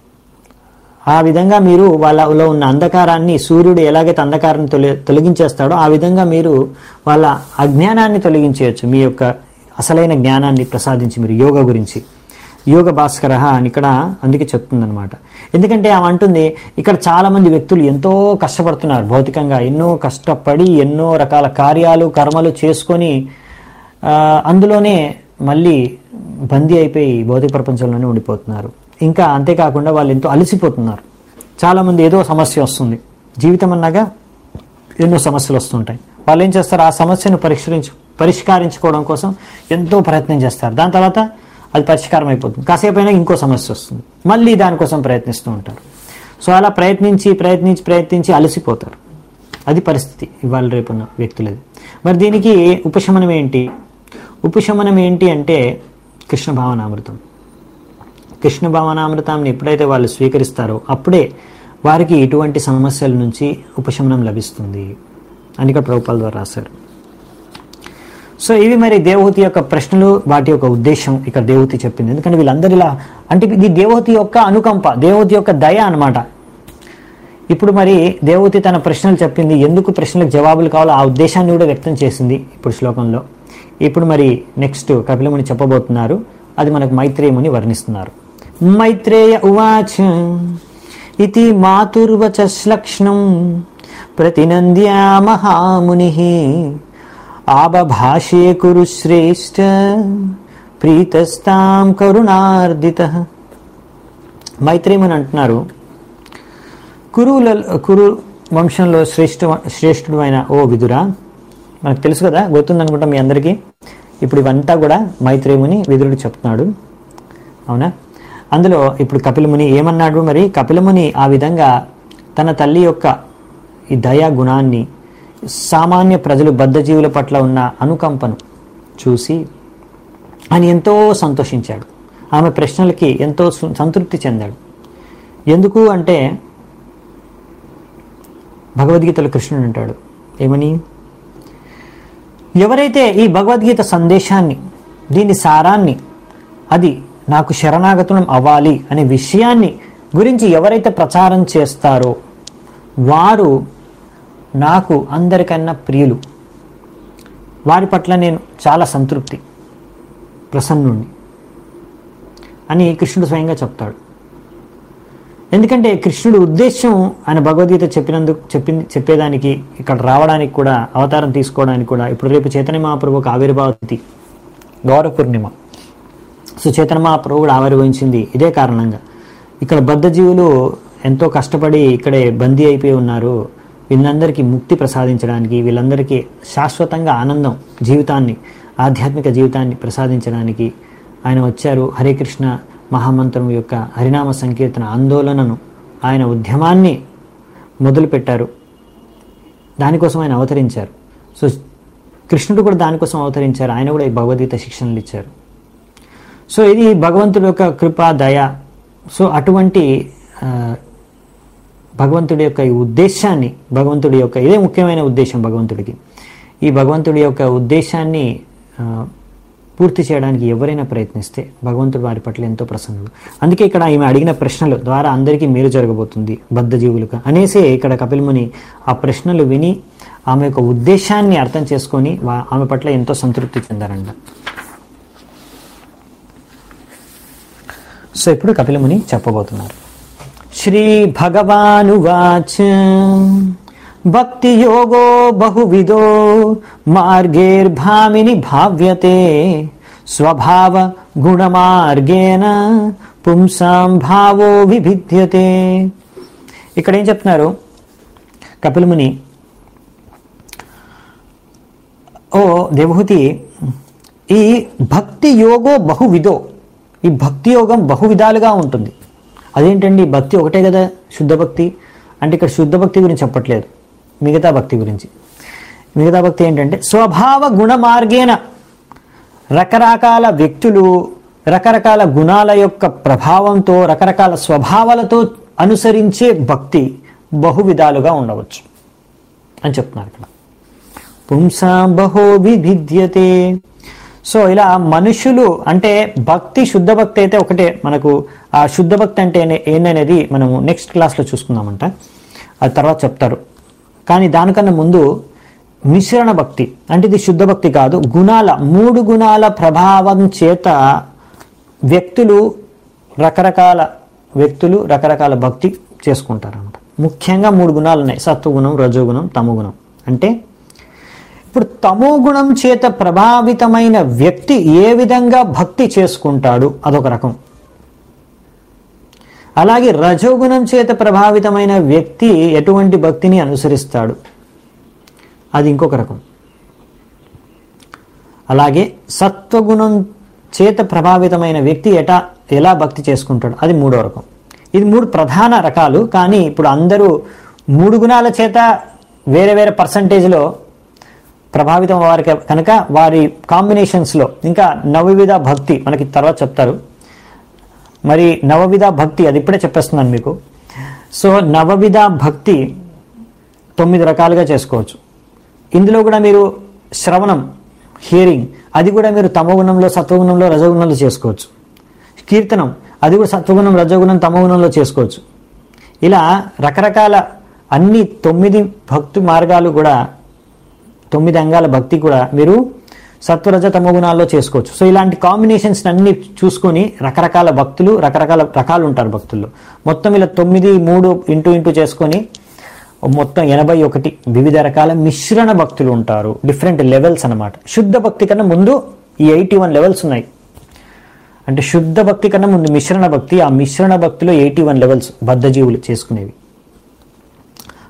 ఆ విధంగా మీరు వాళ్ళలో ఉన్న అంధకారాన్ని సూర్యుడు ఎలాగైతే అంధకారాన్ని తొలి తొలగించేస్తాడో ఆ విధంగా మీరు వాళ్ళ అజ్ఞానాన్ని తొలగించేయచ్చు మీ యొక్క అసలైన జ్ఞానాన్ని ప్రసాదించి మీరు యోగ గురించి యోగ భాస్కర అని ఇక్కడ అందుకే చెప్తుందనమాట ఎందుకంటే ఆమె అంటుంది ఇక్కడ చాలా మంది వ్యక్తులు ఎంతో కష్టపడుతున్నారు భౌతికంగా ఎన్నో కష్టపడి ఎన్నో రకాల కార్యాలు కర్మలు చేసుకొని ఆ, అందులోనే మళ్ళీ బందీ అయిపోయి భౌతిక ప్రపంచంలోనే ఉండిపోతున్నారు ఇంకా అంతేకాకుండా వాళ్ళు ఎంతో అలసిపోతున్నారు చాలామంది ఏదో సమస్య వస్తుంది జీవితం అన్నాగా ఎన్నో సమస్యలు వస్తుంటాయి వాళ్ళు ఏం చేస్తారు ఆ సమస్యను పరిష్కరించు పరిష్కరించుకోవడం కోసం ఎంతో ప్రయత్నం చేస్తారు దాని తర్వాత అది పరిష్కారం అయిపోతుంది కాసేపు అయినా ఇంకో సమస్య వస్తుంది మళ్ళీ దానికోసం ప్రయత్నిస్తూ ఉంటారు సో అలా ప్రయత్నించి ప్రయత్నించి ప్రయత్నించి అలసిపోతారు అది పరిస్థితి ఇవాళ రేపున్న వ్యక్తులది మరి దీనికి ఉపశమనం ఏంటి ఉపశమనం ఏంటి అంటే కృష్ణ భావనామృతం కృష్ణ భావనామృతాన్ని ఎప్పుడైతే వాళ్ళు స్వీకరిస్తారో అప్పుడే వారికి ఇటువంటి సమస్యల నుంచి ఉపశమనం లభిస్తుంది అని ఇక్కడ ప్రభుపాల ద్వారా రాశారు సో ఇవి మరి దేవహూతి యొక్క ప్రశ్నలు వాటి యొక్క ఉద్దేశం ఇక్కడ దేవహూతి చెప్పింది ఎందుకంటే వీళ్ళందరిలా అంటే ఇది దేవహూతి యొక్క అనుకంప దేవహూతి యొక్క దయ అన్నమాట ఇప్పుడు మరి దేవహూతి తన ప్రశ్నలు చెప్పింది ఎందుకు ప్రశ్నలకు జవాబులు కావాలో ఆ ఉద్దేశాన్ని కూడా వ్యక్తం చేసింది ఇప్పుడు శ్లోకంలో ఇప్పుడు మరి నెక్స్ట్ కపిలముని చెప్పబోతున్నారు అది మనకు మైత్రేయముని వర్ణిస్తున్నారు మైత్రేయ ఉవాచ ఇది మాతుర్వచ శ్లక్ష్ణం ప్రతినంద్యా మహాముని ఆబభాషే కురు శ్రేష్ఠ ప్రీతస్తాం కరుణార్దిత మైత్రేయముని అంటున్నారు కురువుల కురు వంశంలో శ్రేష్ఠ శ్రేష్ఠుడు అయిన ఓ విదురా మనకు తెలుసు కదా గుర్తుందనుకుంటా మీ అందరికీ ఇప్పుడు ఇవంతా కూడా మైత్రేయుని విదురుడు చెప్తున్నాడు అవునా అందులో ఇప్పుడు కపిలముని ఏమన్నాడు మరి కపిలముని ఆ విధంగా తన తల్లి యొక్క ఈ దయా గుణాన్ని సామాన్య ప్రజలు బద్ధజీవుల పట్ల ఉన్న అనుకంపను చూసి ఆయన ఎంతో సంతోషించాడు ఆమె ప్రశ్నలకి ఎంతో సు- సంతృప్తి చెందాడు ఎందుకు అంటే భగవద్గీతలో కృష్ణుడు అంటాడు ఏమని ఎవరైతే ఈ భగవద్గీత సందేశాన్ని దీని సారాన్ని అది నాకు శరణాగతం అవ్వాలి అనే విషయాన్ని గురించి ఎవరైతే ప్రచారం చేస్తారో వారు నాకు అందరికన్నా ప్రియులు వారి పట్ల నేను చాలా సంతృప్తి ప్రసన్నుణ్ణి అని కృష్ణుడు స్వయంగా చెప్తాడు ఎందుకంటే కృష్ణుడు ఉద్దేశం ఆయన భగవద్గీత చెప్పినందుకు చెప్పింది చెప్పేదానికి ఇక్కడ రావడానికి కూడా అవతారం తీసుకోవడానికి కూడా ఇప్పుడు రేపు చైతన్య మహాప్రభు ఒక ఆవిర్భావ తిథి గౌరవ పూర్ణిమ సో చైతన్య మహాప్రభు కూడా ఆవిర్భవించింది ఇదే కారణంగా ఇక్కడ బద్ధజీవులు ఎంతో కష్టపడి ఇక్కడే బందీ అయిపోయి ఉన్నారు వీళ్ళందరికీ ముక్తి ప్రసాదించడానికి వీళ్ళందరికీ శాశ్వతంగా ఆనందం జీవితాన్ని ఆధ్యాత్మిక జీవితాన్ని ప్రసాదించడానికి ఆయన వచ్చారు హరే కృష్ణ మహామంత్రం యొక్క హరినామ సంకీర్తన ఆందోళనను ఆయన ఉద్యమాన్ని మొదలుపెట్టారు దానికోసం ఆయన అవతరించారు సో కృష్ణుడు కూడా దానికోసం అవతరించారు ఆయన కూడా ఈ భగవద్గీత శిక్షణలు ఇచ్చారు సో ఇది భగవంతుడి యొక్క కృప దయ సో అటువంటి ఆ, భగవంతుడి యొక్క ఈ ఉద్దేశాన్ని భగవంతుడి యొక్క ఇదే ముఖ్యమైన ఉద్దేశం భగవంతుడికి ఈ భగవంతుడి యొక్క ఉద్దేశాన్ని ఆ, పూర్తి చేయడానికి ఎవరైనా ప్రయత్నిస్తే భగవంతుడు వారి పట్ల ఎంతో ప్రసన్నుడు అందుకే ఇక్కడ ఈమె అడిగిన ప్రశ్నల ద్వారా అందరికీ మేలు జరగబోతుంది బద్ధజీవులుగా అనేసే ఇక్కడ కపిల్ముని ఆ ప్రశ్నలు విని ఆమె యొక్క ఉద్దేశాన్ని అర్థం చేసుకొని వా- ఆమె పట్ల ఎంతో సంతృప్తి చెందారంట సో ఇప్పుడు కపిలముని చెప్పబోతున్నారు శ్రీ భగవానువాచ భక్తి యోగో బహువిధో మార్గేర్భామిని భావ్యతే స్వభావ గుణమార్గేణ పుంసాం భావో విభిద్యతే ఇక్కడ ఏం చెప్తున్నారు కపిలముని ఓ దేవహూతి ఈ భక్తి యోగో బహువిధో ఈ భక్తి యోగం బహు విధాలుగా ఉంటుంది అదేంటండి భక్తి ఒకటే కదా శుద్ధ భక్తి అంటే ఇక్కడ శుద్ధ భక్తి గురించి చెప్పట్లేదు మిగతా భక్తి గురించి మిగతా భక్తి ఏంటంటే స్వభావ గుణ మార్గేన రకరకాల వ్యక్తులు రకరకాల గుణాల యొక్క ప్రభావంతో రకరకాల స్వభావాలతో అనుసరించే భక్తి బహు విధాలుగా ఉండవచ్చు అని చెప్తున్నారు ఇక్కడ పుంసాం బహో విభిద్యతే సో ఇలా మనుషులు అంటే భక్తి శుద్ధ భక్తి అయితే ఒకటే మనకు ఆ శుద్ధ భక్తి అంటే ఏనే- ఏందనేది మనము నెక్స్ట్ క్లాస్లో చూసుకుందామంట అది తర్వాత చెప్తారు కానీ దానికన్నా ముందు మిశ్రణ భక్తి అంటే ఇది శుద్ధ భక్తి కాదు గుణాల మూడు గుణాల ప్రభావం చేత వ్యక్తులు రకరకాల వ్యక్తులు రకరకాల భక్తి చేసుకుంటారన్నమాట ముఖ్యంగా మూడు గుణాలు ఉన్నాయి సత్వగుణం రజోగుణం తమోగుణం అంటే ఇప్పుడు తమో గుణం చేత ప్రభావితమైన వ్యక్తి ఏ విధంగా భక్తి చేసుకుంటాడు అదొక రకం అలాగే రజోగుణం చేత ప్రభావితమైన వ్యక్తి ఎటువంటి భక్తిని అనుసరిస్తాడు అది ఇంకొక రకం అలాగే సత్వగుణం చేత ప్రభావితమైన వ్యక్తి ఎటా ఎలా భక్తి చేసుకుంటాడు అది మూడో రకం ఇది మూడు ప్రధాన రకాలు కానీ ఇప్పుడు అందరూ మూడు గుణాల చేత వేరే వేరే పర్సంటేజ్లో ప్రభావితం వారికి కనుక వారి కాంబినేషన్స్లో ఇంకా నవవిధ భక్తి మనకి తర్వాత చెప్తారు మరి నవవిధ భక్తి అది ఇప్పుడే చెప్పేస్తున్నాను మీకు సో నవవిధ భక్తి తొమ్మిది రకాలుగా చేసుకోవచ్చు ఇందులో కూడా మీరు శ్రవణం హియరింగ్ అది కూడా మీరు తమోగుణంలో సత్వగుణంలో రజగుణంలో చేసుకోవచ్చు కీర్తనం అది కూడా సత్వగుణం రజగుణం తమోగుణంలో చేసుకోవచ్చు ఇలా రకరకాల అన్ని తొమ్మిది భక్తి మార్గాలు కూడా తొమ్మిది అంగాల భక్తి కూడా మీరు సత్వరజ తమో గుణాల్లో చేసుకోవచ్చు సో ఇలాంటి కాంబినేషన్స్ అన్ని చూసుకొని రకరకాల భక్తులు రకరకాల రకాలు ఉంటారు భక్తుల్లో మొత్తం ఇలా తొమ్మిది మూడు ఇంటూ ఇంటూ చేసుకొని మొత్తం ఎనభై ఒకటి వివిధ రకాల మిశ్రణ భక్తులు ఉంటారు డిఫరెంట్ లెవెల్స్ అన్నమాట శుద్ధ భక్తి కన్నా ముందు ఈ ఎయిటీ వన్ లెవెల్స్ ఉన్నాయి అంటే శుద్ధ భక్తి కన్నా ముందు మిశ్రణ భక్తి ఆ మిశ్రణ భక్తిలో ఎయిటీ వన్ లెవెల్స్ బద్ధజీవులు చేసుకునేవి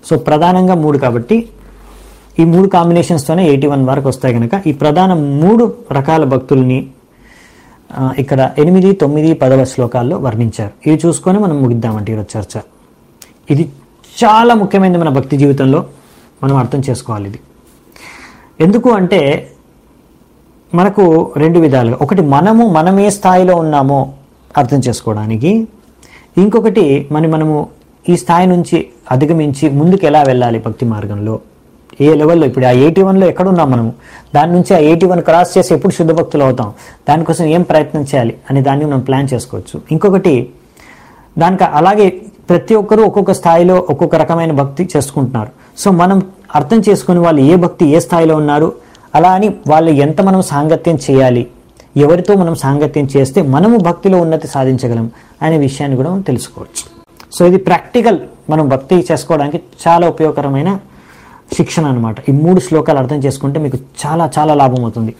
సో ప్రధానంగా మూడు కాబట్టి ఈ మూడు కాంబినేషన్స్తోనే ఎయిటీ వన్ వరకు వస్తాయి కనుక ఈ ప్రధాన మూడు రకాల భక్తుల్ని ఆ, ఇక్కడ ఎనిమిది తొమ్మిది పదవ శ్లోకాల్లో వర్ణించారు ఇవి చూసుకొని మనం ముగిద్దామంటే ఈరోజు చర్చ ఇది చాలా ముఖ్యమైనది మన భక్తి జీవితంలో మనం అర్థం చేసుకోవాలి ఇది ఎందుకు అంటే మనకు రెండు విధాలుగా ఒకటి మనము మనం ఏ స్థాయిలో ఉన్నామో అర్థం చేసుకోవడానికి ఇంకొకటి మరి మనము ఈ స్థాయి నుంచి అధిగమించి ముందుకు ఎలా వెళ్ళాలి భక్తి మార్గంలో ఏ లెవెల్లో ఇప్పుడు ఆ ఎయిటీ వన్లో ఎక్కడున్నాం మనము దాని నుంచి ఆ ఎయిటీ వన్ క్రాస్ చేసి ఎప్పుడు శుద్ధ భక్తులు అవుతాం దానికోసం ఏం ప్రయత్నం చేయాలి అని దాన్ని మనం ప్లాన్ చేసుకోవచ్చు ఇంకొకటి దానికి అలాగే ప్రతి ఒక్కరూ ఒక్కొక్క స్థాయిలో ఒక్కొక్క రకమైన భక్తి చేసుకుంటున్నారు సో మనం అర్థం చేసుకుని వాళ్ళు ఏ భక్తి ఏ స్థాయిలో ఉన్నారు అలా అని వాళ్ళు ఎంత మనం సాంగత్యం చేయాలి ఎవరితో మనం సాంగత్యం చేస్తే మనము భక్తిలో ఉన్నతి సాధించగలం అనే విషయాన్ని కూడా మనం తెలుసుకోవచ్చు సో ఇది ప్రాక్టికల్ మనం భక్తి చేసుకోవడానికి చాలా ఉపయోగకరమైన శిక్షణ అన్నమాట ఈ మూడు శ్లోకాలు అర్థం చేసుకుంటే మీకు చాలా చాలా లాభం అవుతుంది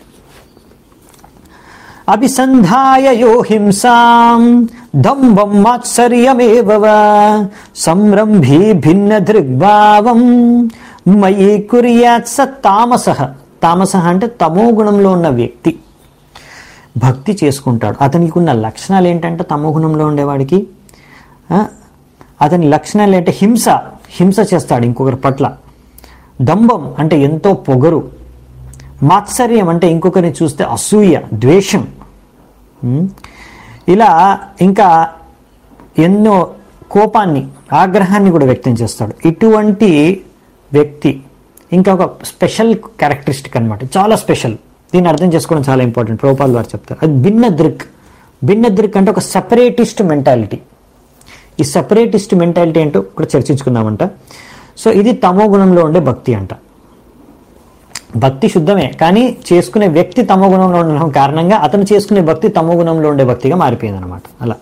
అభిసంధాయ యో హింసాం దంభం మాత్సర్యమేవ వా, సంరంభీ భిన్న దృగ్భావం మయి కుర్యాత్ స తామస తామస అంటే తమో గుణంలో ఉన్న వ్యక్తి భక్తి చేసుకుంటాడు అతనికి ఉన్న లక్షణాలు ఏంటంటే తమో గుణంలో ఉండేవాడికి ఆ, అతని లక్షణాలు ఏంటంటే హింస హింస చేస్తాడు ఇంకొకరి పట్ల దంభం అంటే ఎంతో పొగరు మాత్సర్యం అంటే ఇంకొకరిని చూస్తే అసూయ ద్వేషం ఉమ్, ఇలా ఇంకా ఎన్నో కోపాన్ని ఆగ్రహాన్ని కూడా వ్యక్తం చేస్తాడు ఇటువంటి వ్యక్తి ఇంకా ఒక స్పెషల్ క్యారెక్టరిస్టిక్ అన్నమాట చాలా స్పెషల్ దీన్ని అర్థం చేసుకోవడం చాలా ఇంపార్టెంట్ ప్రోపాల్ వారు చెప్తారు అది భిన్న దృక్ భిన్న దృక్ అంటే ఒక సపరేటిస్ట్ మెంటాలిటీ ఈ సపరేటిస్ట్ మెంటాలిటీ ఏంటో కూడా చర్చించుకుందామంట సో ఇది తమో గుణంలో ఉండే భక్తి అంట భక్తి శుద్ధమే కానీ చేసుకునే వ్యక్తి తమో గుణంలో ఉండడం కారణంగా అతను చేసుకునే భక్తి తమో గుణంలో ఉండే భక్తిగా మారిపోయింది అనమాట అలా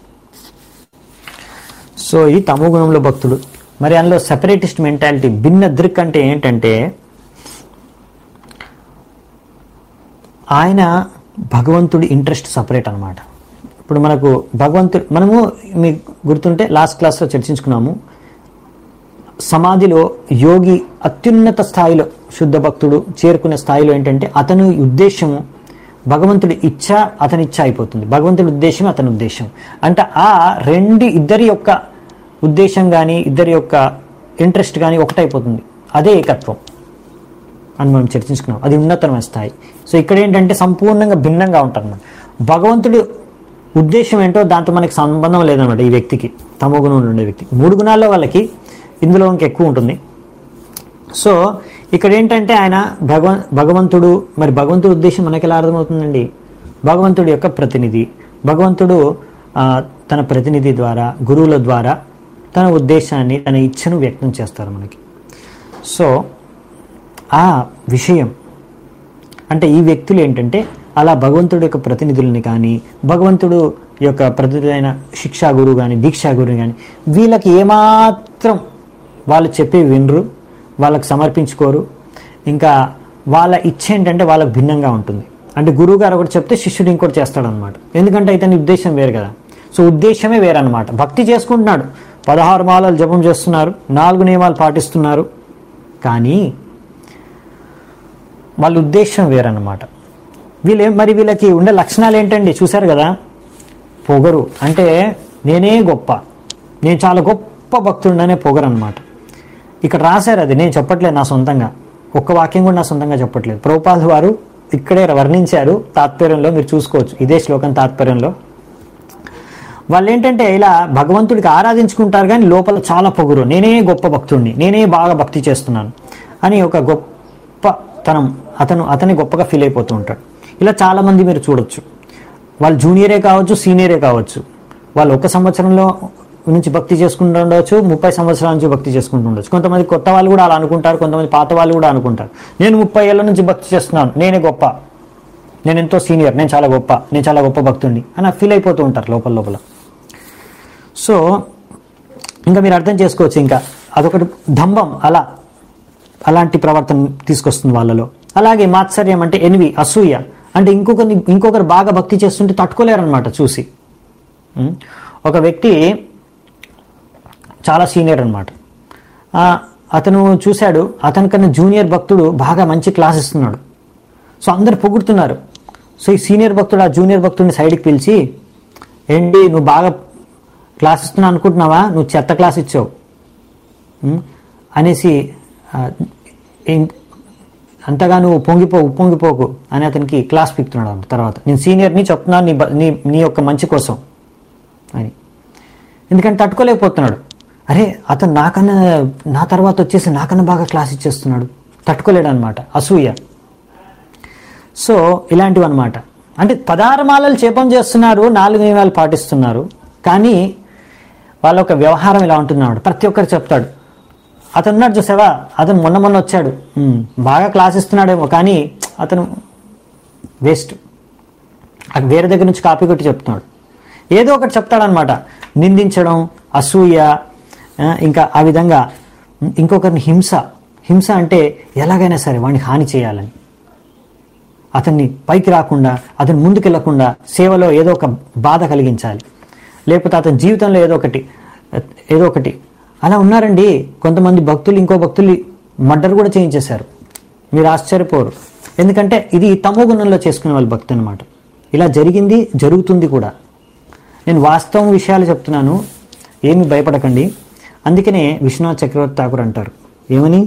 సో ఇది తమో గుణంలో భక్తుడు మరి అందులో సెపరేటిస్ట్ మెంటాలిటీ భిన్న దృక్ అంటే ఏంటంటే ఆయన భగవంతుడి ఇంట్రెస్ట్ సపరేట్ అన్నమాట ఇప్పుడు మనకు భగవంతుడు మనము మీకు గుర్తుంటే లాస్ట్ క్లాస్లో చర్చించుకున్నాము సమాధిలో యోగి అత్యున్నత స్థాయిలో శుద్ధ భక్తుడు చేరుకునే స్థాయిలో ఏంటంటే అతని ఉద్దేశము భగవంతుడి ఇచ్చ అతని ఇచ్చ అయిపోతుంది భగవంతుడి ఉద్దేశం అతని ఉద్దేశం అంటే ఆ రెండు ఇద్దరి యొక్క ఉద్దేశం కానీ ఇద్దరి యొక్క ఇంట్రెస్ట్ కానీ ఒకటైపోతుంది అదే ఏకత్వం అని మనం చర్చించుకున్నాం అది ఉన్నతమైన స్థాయి సో ఇక్కడ ఏంటంటే సంపూర్ణంగా భిన్నంగా ఉంటారు భగవంతుడి ఉద్దేశం ఏంటో దాంతో మనకి సంబంధం లేదన్నమాట ఈ వ్యక్తికి తమో గుణంలో ఉండే వ్యక్తి మూడు గుణాల్లో వాళ్ళకి ఇందులో ఇంకా ఎక్కువ ఉంటుంది సో ఇక్కడ ఏంటంటే ఆయన భగవ భగవంతుడు మరి భగవంతుడి ఉద్దేశం మనకి ఎలా అర్థమవుతుందండి భగవంతుడి యొక్క ప్రతినిధి భగవంతుడు ఆ, తన ప్రతినిధి ద్వారా గురువుల ద్వారా తన ఉద్దేశాన్ని తన ఇచ్ఛను వ్యక్తం చేస్తారు మనకి సో ఆ విషయం అంటే ఈ వ్యక్తులు ఏంటంటే అలా భగవంతుడి యొక్క ప్రతినిధుల్ని కానీ భగవంతుడు యొక్క ప్రతినిధి అయిన శిక్షా గురువు కానీ దీక్షా గురువు కానీ వీళ్ళకి ఏమాత్రం వాళ్ళు చెప్పే వినరు వాళ్ళకి సమర్పించుకోరు ఇంకా వాళ్ళ ఇచ్చ ఏంటంటే వాళ్ళకి భిన్నంగా ఉంటుంది అంటే గురువు గారు ఒకటి చెప్తే శిష్యుడు ఇంకోటి చేస్తాడనమాట ఎందుకంటే ఇతని ఉద్దేశం వేరు కదా సో ఉద్దేశమే వేరనమాట భక్తి చేసుకుంటున్నాడు పదహారు మాలలు జపం చేస్తున్నారు నాలుగు నియమాలు పాటిస్తున్నారు కానీ వాళ్ళ ఉద్దేశం వేరన్నమాట వీళ్ళు మరి వీళ్ళకి ఉండే లక్షణాలు ఏంటండి చూశారు కదా పొగరు అంటే నేనే గొప్ప నేను చాలా గొప్ప భక్తుడిననే పొగరు అనమాట ఇక్కడ రాశారు అది నేను చెప్పట్లేదు నా సొంతంగా ఒక్క వాక్యం కూడా నా సొంతంగా చెప్పట్లేదు ప్రభుపాల్ వారు ఇక్కడే వర్ణించారు తాత్పర్యంలో మీరు చూసుకోవచ్చు ఇదే శ్లోకం తాత్పర్యంలో వాళ్ళు ఏంటంటే ఇలా భగవంతుడికి ఆరాధించుకుంటారు కానీ లోపల చాలా పొగురు నేనే గొప్ప భక్తుడిని నేనే బాగా భక్తి చేస్తున్నాను అని ఒక గొప్ప తనం అతను అతని గొప్పగా ఫీల్ అయిపోతూ ఉంటాడు ఇలా చాలా మంది మీరు చూడొచ్చు వాళ్ళు జూనియరే కావచ్చు సీనియరే కావచ్చు వాళ్ళు ఒక సంవత్సరంలో నుంచి భక్తి చేసుకుంటూ ఉండవచ్చు ముప్పై సంవత్సరాల నుంచి భక్తి చేసుకుంటూ ఉండొచ్చు కొంతమంది కొత్త వాళ్ళు కూడా అలా అనుకుంటారు కొంతమంది పాత వాళ్ళు కూడా అనుకుంటారు నేను ముప్పై ఏళ్ళ నుంచి భక్తి చేస్తున్నాను నేనే గొప్ప నేను ఎంతో సీనియర్ నేను చాలా గొప్ప నేను చాలా గొప్ప భక్తుడిని అని ఫీల్ అయిపోతూ ఉంటారు లోపల లోపల సో ఇంకా మీరు అర్థం చేసుకోవచ్చు ఇంకా అదొకటి దంభం అలా అలాంటి ప్రవర్తన తీసుకొస్తుంది వాళ్ళలో అలాగే మాత్సర్యం అంటే ఎనివి అసూయ అంటే ఇంకొకరిని ఇంకొకరు బాగా భక్తి చేస్తుంటే తట్టుకోలేరనమాట చూసి ఉం? ఒక వ్యక్తి చాలా సీనియర్ అనమాట అతను చూశాడు అతని కన్నా జూనియర్ భక్తుడు బాగా మంచి క్లాస్ ఇస్తున్నాడు సో అందరు పొగుడుతున్నారు సో ఈ సీనియర్ భక్తుడు ఆ జూనియర్ భక్తుడిని సైడ్కి పిలిచి ఏంటి నువ్వు బాగా క్లాస్ ఇస్తున్నా అనుకుంటున్నావా నువ్వు చెత్త క్లాస్ ఇచ్చావు ఉం? అనేసి ఆ, ఏం- అంతగా నువ్వు పొంగిపోకు పొంగిపోకు అని అతనికి క్లాస్ పిక్తున్నాడు అతను తర్వాత నేను సీనియర్ని చెప్తున్నాను నీ బ- నీ నీ యొక్క మంచి కోసం అని ఎందుకంటే తట్టుకోలేకపోతున్నాడు అరే అతను నాకన్నా నా తర్వాత వచ్చేసి నాకన్నా బాగా క్లాస్ ఇచ్చేస్తున్నాడు తట్టుకోలేడు అనమాట అసూయ సో ఇలాంటివి అనమాట అంటే పదహారు మాలలు చేపం చేస్తున్నారు నాలుగు నియమాలు పాటిస్తున్నారు కానీ వాళ్ళ ఒక వ్యవహారం ఇలా ఉంటున్నాడు ప్రతి ఒక్కరు చెప్తాడు అతను ఉన్నాడు చూసావా అతను మొన్న మొన్న వచ్చాడు ఉమ్, బాగా క్లాస్ ఇస్తున్నాడేమో కానీ అతను వేస్ట్ అక్కడ వేరే దగ్గర నుంచి కాపీ కొట్టి చెప్తున్నాడు ఏదో ఒకటి చెప్తాడనమాట నిందించడం అసూయ ఆ, ఇంకా ఆ విధంగా ఇంకొకరిని హింస హింస అంటే ఎలాగైనా సరే వాడిని హాని చేయాలని అతన్ని పైకి రాకుండా అతను ముందుకెళ్లకుండా సేవలో ఏదో ఒక బాధ కలిగించాలి లేకపోతే అతని జీవితంలో ఏదో ఒకటి ఏదో ఒకటి అలా ఉన్నారండి కొంతమంది భక్తులు ఇంకో భక్తులు మర్డర్ కూడా చేయించేశారు మీరు ఆశ్చర్యపోరు ఎందుకంటే ఇది తమో గుణంలో చేసుకునే వాళ్ళ భక్తి అనమాట ఇలా జరిగింది జరుగుతుంది కూడా నేను వాస్తవం విషయాలు చెప్తున్నాను ఏమి భయపడకండి అందుకనే విశ్వనాథ్ చక్రవర్తి ఠాకూర్ అంటారు ఏమని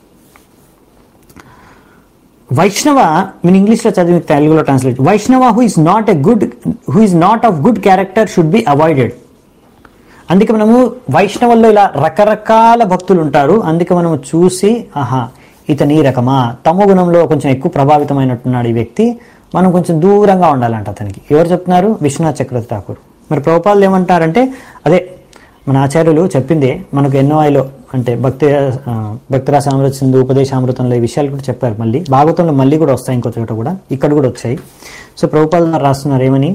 వైష్ణవ నేను ఇంగ్లీష్లో చదివి మీకు తెలుగులో translate Vaishnava who is not a good who is not of good character should be avoided అందుకే మనము వైష్ణవుల్లో ఇలా రకరకాల భక్తులు ఉంటారు అందుకే మనము చూసి ఆహా ఇతని ఈ రకమా తమో గుణంలో కొంచెం ఎక్కువ ప్రభావితమైనట్టున్నాడు ఈ వ్యక్తి మనం కొంచెం దూరంగా ఉండాలంట అతనికి ఎవరు చెప్తున్నారు విశ్వనాథ్ చక్రవర్తి ఠాకూర్ మరి ప్రభుపాలు ఏమంటారంటే అదే మన ఆచార్యులు చెప్పిందే మనకు ఎన్నో ఐలో అంటే భక్తి ఆ, భక్తిరాస అమృత సింధు ఉపదేశామృతంలో ఈ విషయాలు కూడా చెప్పారు మళ్ళీ భాగవతంలో మళ్ళీ కూడా వస్తాయి ఇంకో చోట కూడా ఇక్కడ కూడా వచ్చాయి సో ప్రభుపాలు రాస్తున్నారు ఏమని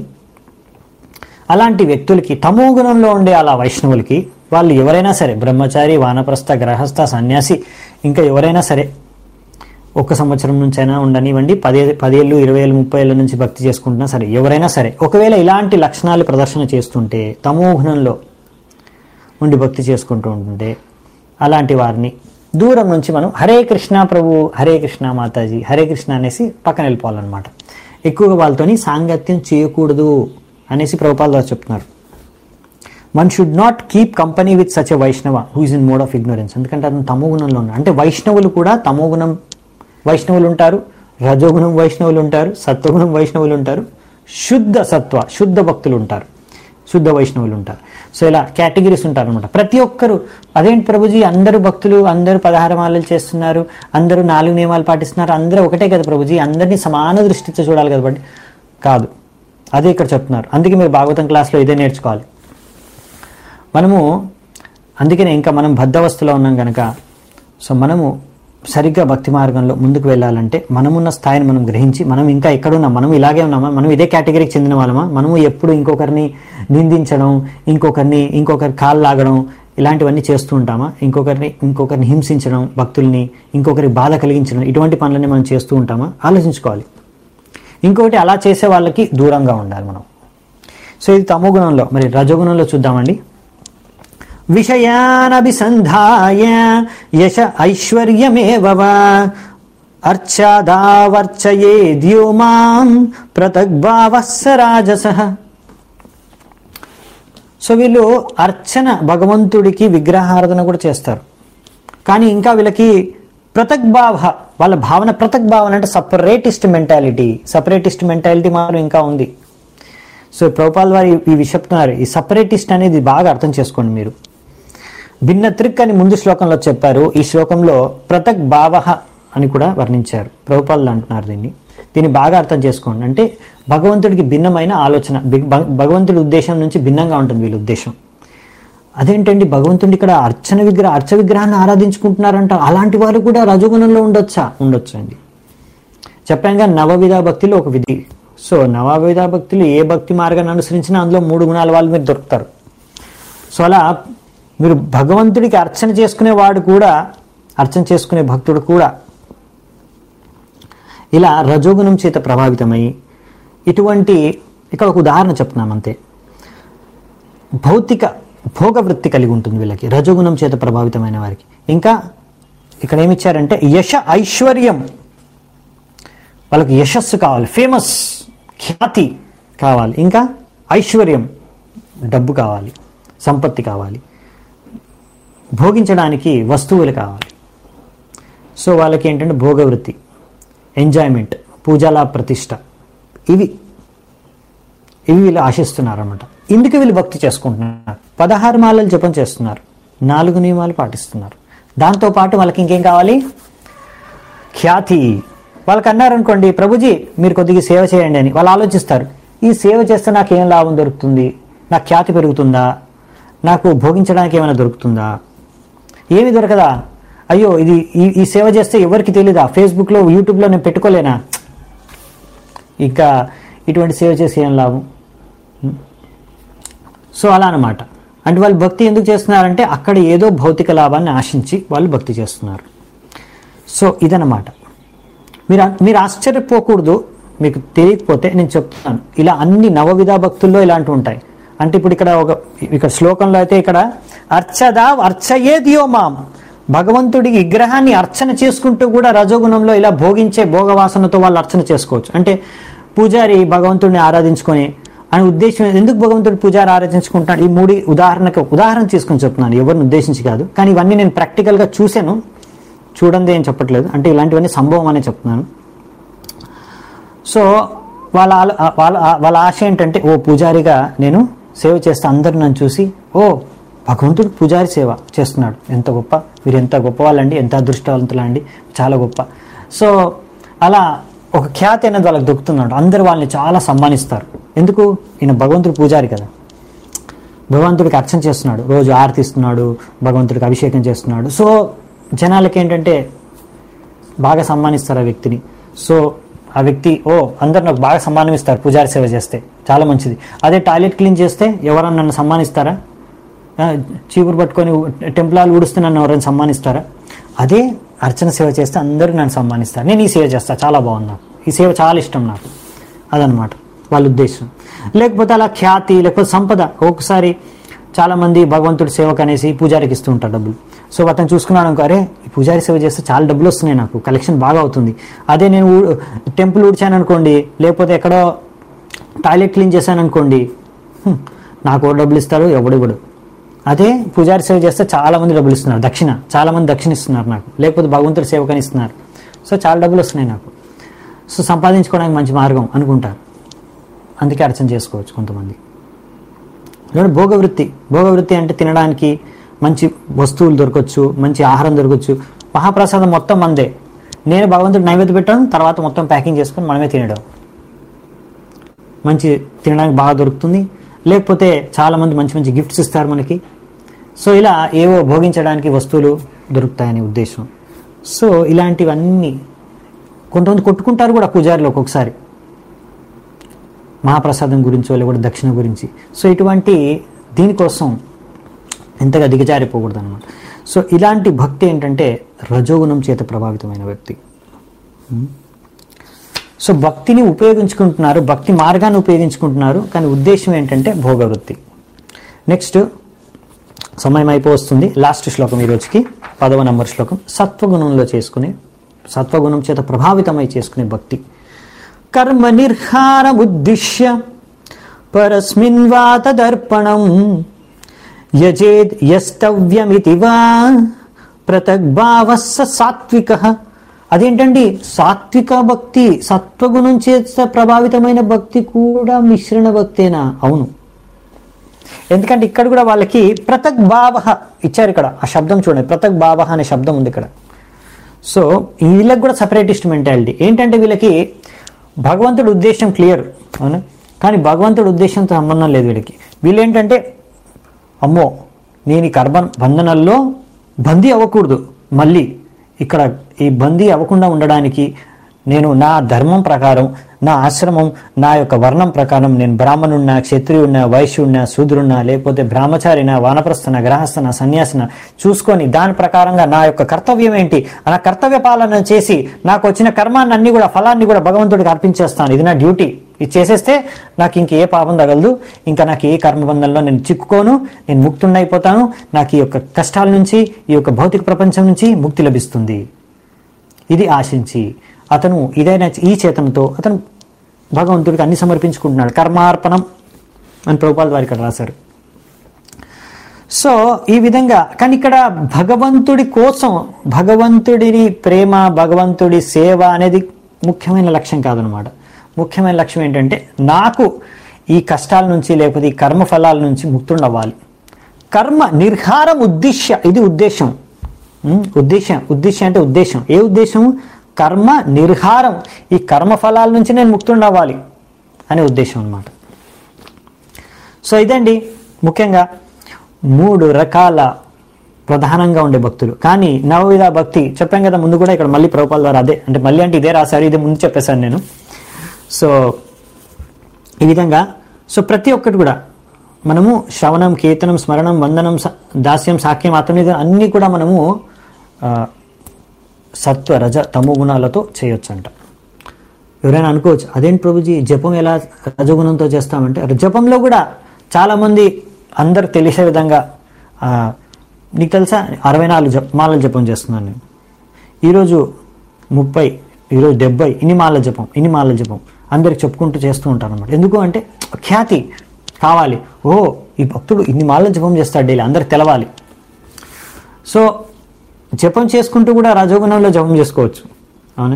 అలాంటి వ్యక్తులకి తమో గుణంలో ఉండే అలా వైష్ణవులకి వాళ్ళు ఎవరైనా సరే బ్రహ్మచారి వానప్రస్థ గ్రహస్థ సన్యాసి ఇంకా ఎవరైనా సరే ఒక్క సంవత్సరం నుంచి అయినా ఉండనివ్వండి పదే పదేళ్ళు ఇరవై ఏళ్ళు ముప్పై ఏళ్ళ నుంచి భక్తి చేసుకుంటున్నా సరే ఎవరైనా సరే ఒకవేళ ఇలాంటి లక్షణాలు ప్రదర్శన చేస్తుంటే తమో గుణంలో ఉండి భక్తి చేసుకుంటూ ఉంటుంటే అలాంటి వారిని దూరం నుంచి మనం హరే కృష్ణ ప్రభు హరే కృష్ణ మాతాజీ హరే కృష్ణ అనేసి పక్కన వెళ్ళిపోవాలన్నమాట ఎక్కువగా వాళ్ళతోని సాంగత్యం చేయకూడదు అనేసి ప్రభుపాల్ వారు చెప్తున్నారు one should not keep company with such a Vaishnava who is in mode of ignorance ఎందుకంటే అతను తమో గుణంలో ఉన్నాడు అంటే వైష్ణవులు కూడా తమో గుణం వైష్ణవులు ఉంటారు రజోగుణం వైష్ణవులు ఉంటారు సత్వగుణం వైష్ణవులు ఉంటారు శుద్ధ సత్వ శుద్ధ భక్తులు ఉంటారు శుద్ధ వైష్ణవులు ఉంటారు సో ఇలా కేటగిరీస్ ఉంటారు అనమాట ప్రతి ఒక్కరు అదేంటి ప్రభుజీ అందరూ భక్తులు అందరూ పదహార మాలలు చేస్తున్నారు అందరూ నాలుగు నియమాలు పాటిస్తున్నారు అందరూ ఒకటే కదా ప్రభుజీ అందరినీ సమాన దృష్టితో చూడాలి కదా బట్ కాదు అదే ఇక్కడ చెప్తున్నారు అందుకే మీరు భాగవతం క్లాస్లో ఇదే నేర్చుకోవాలి మనము అందుకనే ఇంకా మనం బద్ధవస్థలో ఉన్నాం కనుక సో మనము సరిగ్గా భక్తి మార్గంలో ముందుకు వెళ్ళాలంటే మనమున్న స్థాయిని మనం గ్రహించి మనం ఇంకా ఎక్కడున్నాం మనం ఇలాగే ఉన్నామా మనం ఇదే కేటగిరీకి చెందిన వాళ్ళమా మనము ఎప్పుడు ఇంకొకరిని నిందించడం ఇంకొకరిని ఇంకొకరి కాళ్ళు లాగడం ఇలాంటివన్నీ చేస్తూ ఉంటామా ఇంకొకరిని ఇంకొకరిని హింసించడం భక్తుల్ని ఇంకొకరి బాధ కలిగించడం ఇటువంటి పనులన్నీ మనం చేస్తూ ఉంటామా ఆలోచించుకోవాలి ఇంకొకటి అలా చేసే వాళ్ళకి దూరంగా ఉండాలి మనం సో ఇది తమో గుణంలో మరి రజోగుణంలో చూద్దామండి విషయానభిసంధాయ యశ ఐశ్వర్యమేవ వా అర్చాదావర్చయే ద్యోమాం పృథగ్భావస్స రాజస సో వీళ్ళు అర్చన భగవంతుడికి విగ్రహారాధన కూడా చేస్తారు కానీ ఇంకా వీళ్ళకి పృథగ్భావ వాళ్ళ భావన పృథగ్భావన అంటే సపరేటిస్ట్ మెంటాలిటీ సపరేటిస్ట్ మెంటాలిటీ మాత్రం ఇంకా ఉంది సో ప్రభుపాల్ వారు ఈ విషయం చెప్తున్నారు ఈ సపరేటిస్ట్ అనేది బాగా అర్థం చేసుకోండి మీరు భిన్న త్రిక్ అని ముందు శ్లోకంలో చెప్పారు ఈ శ్లోకంలో పృథక్ భావ అని కూడా వర్ణించారు ప్రభుపాలు అంటున్నారు దీన్ని దీన్ని బాగా అర్థం చేసుకోండి అంటే భగవంతుడికి భిన్నమైన ఆలోచన బి- భగ- భగవంతుడి ఉద్దేశం నుంచి భిన్నంగా ఉంటుంది వీళ్ళ ఉద్దేశం అదేంటండి భగవంతుడి ఇక్కడ అర్చన విగ్రహ అర్చ విగ్రహాన్ని ఆరాధించుకుంటున్నారంట అలాంటి వారు కూడా రజోగుణంలో ఉండొచ్చా ఉండొచ్చు అండి చెప్పాక నవవిధ భక్తిలో ఒక విధి సో నవవిధ భక్తులు ఏ భక్తి మార్గాన్ని అనుసరించినా అందులో మూడు గుణాల వాళ్ళు మీరు దొరుకుతారు సో అలా మీరు భగవంతుడికి అర్చన చేసుకునేవాడు కూడా అర్చన చేసుకునే భక్తుడు కూడా ఇలా రజోగుణం చేత ప్రభావితమై ఇటువంటి ఇక్కడ ఒక ఉదాహరణ చెప్తున్నాం అంతే భౌతిక భోగ వృత్తి కలిగి ఉంటుంది వీళ్ళకి రజోగుణం చేత ప్రభావితమైన వారికి ఇంకా ఇక్కడ ఏమి ఇచ్చారంటే యశ ఐశ్వర్యం వాళ్ళకి యశస్సు కావాలి ఫేమస్ ఖ్యాతి కావాలి ఇంకా ఐశ్వర్యం డబ్బు కావాలి సంపత్తి కావాలి భోగించడానికి వస్తువులు కావాలి సో వాళ్ళకి ఏంటంటే భోగవృత్తి ఎంజాయ్మెంట్ పూజల ప్రతిష్ట ఇవి ఇవి వీళ్ళు ఆశిస్తున్నారు అనమాట ఇందుకు వీళ్ళు భక్తి చేసుకుంటున్నారు పదహారు మాలలు జపం చేస్తున్నారు నాలుగు నియమాలు పాటిస్తున్నారు దాంతోపాటు వాళ్ళకి ఇంకేం కావాలి ఖ్యాతి వాళ్ళకి అన్నారనుకోండి ప్రభుజీ మీరు కొద్దిగా సేవ చేయండి అని వాళ్ళు ఆలోచిస్తారు ఈ సేవ చేస్తే నాకు ఏం లాభం దొరుకుతుంది నాకు ఖ్యాతి పెరుగుతుందా నాకు భోగించడానికి ఏమైనా దొరుకుతుందా ఏమి దొరకదా అయ్యో ఇది ఈ ఈ సేవ చేస్తే ఎవరికి తెలీదా ఫేస్బుక్లో యూట్యూబ్లో నేను పెట్టుకోలేనా ఇంకా ఇటువంటి సేవ చేసి ఏం లాభం సో అలా అనమాట అంటే వాళ్ళు భక్తి ఎందుకు చేస్తున్నారంటే అక్కడ ఏదో భౌతిక లాభాన్ని ఆశించి వాళ్ళు భక్తి చేస్తున్నారు సో ఇదన్నమాట మీరు మీరు ఆశ్చర్యపోకూడదు మీకు తెలియకపోతే నేను చెప్తాను ఇలా అన్ని నవవిధ భక్తుల్లో ఇలాంటివి ఉంటాయి అంటే ఇప్పుడు ఇక్కడ ఒక ఇక్కడ శ్లోకంలో అయితే ఇక్కడ అర్చదా అర్చయే దియో మాం భగవంతుడికి విగ్రహాన్ని అర్చన చేసుకుంటూ కూడా రజోగుణంలో ఇలా భోగించే భోగవాసనతో వాళ్ళు అర్చన చేసుకోవచ్చు అంటే పూజారి భగవంతుడిని ఆరాధించుకొని అని ఉద్దేశం ఎందుకు భగవంతుడు పూజారి ఆరాధించుకుంటాడు ఈ మూడు ఉదాహరణకు ఉదాహరణ తీసుకొని చెప్తున్నాను ఎవరిని ఉద్దేశించి కాదు కానీ ఇవన్నీ నేను ప్రాక్టికల్గా చూశాను చూడండి ఏం చెప్పట్లేదు అంటే ఇలాంటివన్నీ సంభవం అనే చెప్తున్నాను సో వాళ్ళ ఆలో- వాళ్ళ వాళ్ళ ఆశ ఏంటంటే ఓ పూజారిగా నేను సేవ చేస్తే అందరు నన్ను చూసి ఓ భగవంతుడు పూజారి సేవ చేస్తున్నాడు ఎంత గొప్ప మీరు ఎంత గొప్ప వాళ్ళండి ఎంత అదృష్టవంతులండి చాలా గొప్ప సో అలా ఒక ఖ్యాతి అనేది వాళ్ళకి దొరుకుతున్నాడు అందరు వాళ్ళని చాలా సమ్మానిస్తారు ఎందుకు ఈయన భగవంతుడు పూజారి కదా భగవంతుడికి అర్చన చేస్తున్నాడు రోజు ఆరతిస్తున్నాడు భగవంతుడికి అభిషేకం చేస్తున్నాడు సో జనాలకి ఏంటంటే బాగా సమ్మానిస్తారు ఆ వ్యక్తిని సో ఆ వ్యక్తి ఓ అందరు నాకు బాగా సమ్మానం ఇస్తారు పూజారి సేవ చేస్తే చాలా మంచిది అదే టాయిలెట్ క్లీన్ చేస్తే ఎవరన్నా నన్ను సమ్మానిస్తారా ఆ, చీపురు పట్టుకొని టెంపులాలు ఊడిస్తే నన్ను ఎవరైనా సమ్మానిస్తారా అదే అర్చన సేవ చేస్తే అందరూ నన్ను సమ్మానిస్తారు నేను ఈ సేవ చేస్తా చాలా బాగుంది నాకు ఈ సేవ చాలా ఇష్టం నాకు అదనమాట వాళ్ళ ఉద్దేశం లేకపోతే అలా ఖ్యాతి లేకపోతే సంపద ఒకసారి చాలా మంది భగవంతుడి సేవకు అనేసి పూజారికి ఇస్తూ ఉంటారు డబ్బులు సో అతను చూసుకున్నాడు అనుకో అరే ఈ పూజారి సేవ చేస్తే చాలా డబ్బులు వస్తున్నాయి నాకు కలెక్షన్ బాగా అవుతుంది అదే నేను ఊ- టెంపుల్ ఊడ్చాను అనుకోండి లేకపోతే ఎక్కడో టాయిలెట్ క్లీన్ చేశాను అనుకోండి హ్మ్, నాకు ఎవరు డబ్బులు ఇస్తారు ఎవడు ఇవ్వడు అదే పూజారి సేవ చేస్తే చాలా మంది డబ్బులు ఇస్తున్నారు దక్షిణ చాలా మంది దక్షిణ ఇస్తున్నారు నాకు లేకపోతే భగవంతుడి సేవకని ఇస్తున్నారు సో చాలా డబ్బులు వస్తున్నాయి నాకు సో సంపాదించుకోవడానికి మంచి మార్గం అనుకుంటారు అందుకే అర్చన చేసుకోవచ్చు కొంతమంది చూడండి భోగవృత్తి భోగవృత్తి అంటే తినడానికి మంచి వస్తువులు దొరకవచ్చు మంచి ఆహారం దొరకవచ్చు మహాప్రసాదం మొత్తం మందే నేను భగవంతుడు నైవేద్యం పెట్టాను తర్వాత మొత్తం ప్యాకింగ్ చేసుకొని మనమే తినడం మంచి తినడానికి బాగా దొరుకుతుంది లేకపోతే చాలామంది మంచి మంచి గిఫ్ట్స్ ఇస్తారు మనకి సో ఇలా ఏవో భోగించడానికి వస్తువులు దొరుకుతాయనే ఉద్దేశం సో ఇలాంటివన్నీ కొంతమంది కొట్టుకుంటారు కూడా పూజారిలో ఒక్కొక్కసారి మహాప్రసాదం గురించో లేకపోతే దక్షిణ గురించి సో ఇటువంటి దీనికోసం ఎంతగా దిగజారిపోకూడదు అనమాట సో ఇలాంటి భక్తి ఏంటంటే రజోగుణం చేత ప్రభావితమైన వ్యక్తి ఉం? సో భక్తిని ఉపయోగించుకుంటున్నారు భక్తి మార్గాన్ని ఉపయోగించుకుంటున్నారు కానీ ఉద్దేశం ఏంటంటే భోగవృత్తి నెక్స్ట్ సమయం అయిపోవస్తుంది లాస్ట్ శ్లోకం ఈ రోజుకి పదవ నంబర్ శ్లోకం సత్వగుణంలో చేసుకునే సత్వగుణం చేత ప్రభావితమై చేసుకునే భక్తి కర్మ నిర్హారముద్దిశ్య పరస్మిన్ వా తదర్పణం యజేద్ యస్తవ్యమితి వా పృథగ్భావస్స సాత్విక అదేంటండి సాత్విక భక్తి సత్వగుణం చేత ప్రభావితమైన భక్తి కూడా మిశ్రణ భక్తేనా అవును ఎందుకంటే ఇక్కడ కూడా వాళ్ళకి పృథక్ భావ ఇచ్చారు ఇక్కడ ఆ శబ్దం చూడండి పృథక్ భావ అనే శబ్దం ఉంది ఇక్కడ సో వీళ్ళకి కూడా సపరేటిస్ట్ మెంటాలిటీ ఏంటంటే వీళ్ళకి భగవంతుడి ఉద్దేశం క్లియర్ అవునా కానీ భగవంతుడి ఉద్దేశంతో సంబంధం లేదు వీళ్ళకి వీళ్ళు ఏంటంటే అమ్మో నేను ఈ కర్మ బంధనల్లో బందీ అవ్వకూడదు మళ్ళీ ఇక్కడ ఈ బందీ అవ్వకుండా ఉండడానికి నేను నా ధర్మం ప్రకారం నా ఆశ్రమం నా యొక్క వర్ణం ప్రకారం నేను బ్రాహ్మణున్నా క్షత్రియున్నా వైశ్యున్నా శూద్రున్నా లేకపోతే బ్రహ్మచారిన వానప్రస్థన గ్రహస్థన సన్యాసిన చూసుకొని దాని ప్రకారంగా నా యొక్క కర్తవ్యం ఏంటి నా కర్తవ్య పాలన చేసి నాకు వచ్చిన కర్మాన్ని అన్ని కూడా ఫలాన్ని కూడా భగవంతుడికి అర్పించేస్తాను ఇది నా డ్యూటీ ఇది చేసేస్తే నాకు ఇంక ఏ పాపం తగలదు ఇంకా నాకు ఏ కర్మబంధంలో నేను చిక్కుకోను నేను ముక్తుడిని అయిపోతాను నాకు ఈ యొక్క కష్టాల నుంచి ఈ యొక్క భౌతిక ప్రపంచం నుంచి ముక్తి లభిస్తుంది ఇది ఆశించి అతను ఇదైన ఈ చేతనతో అతను భగవంతుడికి అన్ని సమర్పించుకుంటున్నాడు కర్మార్పణం అని ప్రభుపాల్ వారు ఇక్కడ రాశారు సో ఈ విధంగా కానీ ఇక్కడ భగవంతుడి కోసం భగవంతుడిని ప్రేమ భగవంతుడి సేవ అనేది ముఖ్యమైన లక్ష్యం కాదనమాట ముఖ్యమైన లక్ష్యం ఏంటంటే నాకు ఈ కష్టాల నుంచి లేకపోతే ఈ కర్మ ఫలాల నుంచి ముక్తుడు అవ్వాలి కర్మ నిర్హారం ఉద్దేశ్య ఇది ఉద్దేశం ఉమ్, ఉద్దేశం ఉద్దేశం అంటే ఉద్దేశం ఏ ఉద్దేశం కర్మ నిర్హారం ఈ కర్మ ఫలాల నుంచి నేను ముక్తుడు అవ్వాలి అనే ఉద్దేశం అన్నమాట సో ఇదండి ముఖ్యంగా మూడు రకాల ప్రధానంగా ఉండే భక్తులు కానీ నవవిధ భక్తి చెప్పాం కదా ముందు కూడా ఇక్కడ మళ్ళీ ప్రభుపాల ద్వారా అదే అంటే మళ్ళీ అంటే ఇదే రాశారు ఇదే ముందు చెప్పేశాను నేను సో ఈ విధంగా సో ప్రతి ఒక్కటి కూడా మనము శ్రవణం కీర్తనం స్మరణం వందనం స- దాస్యం సాఖ్యం ఆత్మనిధి అన్నీ కూడా మనము ఆ, సత్వ రజ తమో గుణాలతో చేయొచ్చంట ఎవరైనా అనుకోవచ్చు అదేంటి ప్రభుజీ జపం ఎలా రజగుణంతో చేస్తామంటే జపంలో కూడా చాలామంది అందరు తెలిసే విధంగా ఆ, నీకు తెలుసా అరవై నాలుగు జప మాలల జపం చేస్తున్నాను నేను ఈరోజు ముప్పై ఈరోజు డెబ్బై ఇన్ని మాలల జపం ఇన్ని మాలల జపం అందరికి చెప్పుకుంటూ చేస్తూ ఉంటాను అనమాట ఎందుకు అంటే ఖ్యాతి కావాలి ఓ ఈ భక్తుడు ఇన్ని మాలల జపం చేస్తాడు డైలీ అందరికి తెలవాలి సో జపం చేసుకుంటూ కూడా రజోగుణంలో జపం చేసుకోవచ్చు అవునా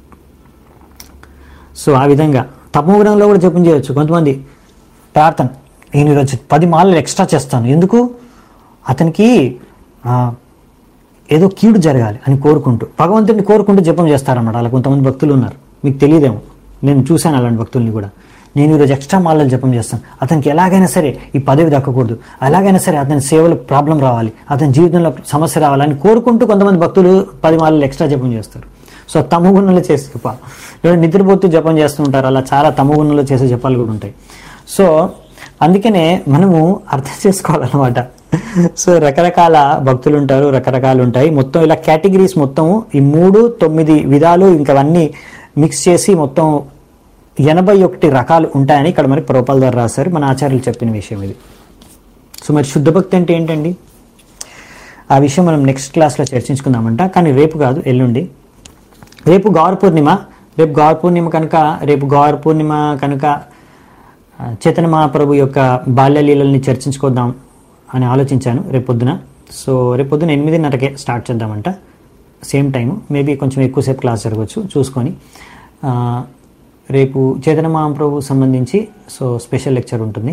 సో ఆ విధంగా తమోగుణంలో కూడా జపం చేయవచ్చు కొంతమంది ప్రార్థన నేను ఈరోజు పది మాలలు ఎక్స్ట్రా చేస్తాను ఎందుకు అతనికి ఆ, ఏదో కీడు జరగాలి అని కోరుకుంటూ భగవంతుడిని కోరుకుంటూ జపం చేస్తారన్నమాట అలా కొంతమంది భక్తులు ఉన్నారు మీకు తెలియదేమో నేను చూశాను అలాంటి భక్తుల్ని కూడా నేను ఈరోజు ఎక్స్ట్రా మాలలు జపం చేస్తాను అతనికి ఎలాగైనా సరే ఈ పదవి దక్కకూడదు ఎలాగైనా సరే అతని సేవలో ప్రాబ్లం రావాలి అతని జీవితంలో సమస్య రావాలని కోరుకుంటూ కొంతమంది భక్తులు పది మాలలు ఎక్స్ట్రా జపం చేస్తారు సో తమ గుణంలో చేసే జప లేదా నిద్రపోతూ జపం చేస్తూ ఉంటారు అలా చాలా తమ గుణంలో చేసే జపాలు కూడా ఉంటాయి సో అందుకనే మనము అర్థం చేసుకోవాలన్నమాట సో రకరకాల భక్తులు ఉంటారు రకరకాలు ఉంటాయి మొత్తం ఇలా కేటగిరీస్ మొత్తం ఈ మూడు తొమ్మిది విధాలు ఇంకా అవన్నీ మిక్స్ చేసి మొత్తం ఎనభై ఒకటి రకాలు ఉంటాయని ఇక్కడ మరి ప్రోపాల్ ద్వారా రాశారు మన ఆచార్యులు చెప్పిన విషయం ఇది సో మరి శుద్ధ భక్తి అంటే ఏంటండి ఆ విషయం మనం నెక్స్ట్ క్లాస్లో చర్చించుకుందామంట కానీ రేపు కాదు ఎల్లుండి రేపు గౌర పూర్ణిమ రేపు గౌర పూర్ణిమ కనుక రేపు గౌర పూర్ణిమ కనుక ఆ, చైతన్య మహాప్రభు యొక్క బాల్యలీలల్ని చర్చించుకోద్దాం అని ఆలోచించాను రేపు పొద్దున సో రేపు పొద్దున ఎనిమిదిన్నరకే స్టార్ట్ చేద్దామంట సేమ్ టైం మేబీ కొంచెం ఎక్కువసేపు క్లాస్ జరగవచ్చు చూసుకొని ఆ, రేపు చైతన్య మహాప్రభు సంబంధించి సో స్పెషల్ లెక్చర్ ఉంటుంది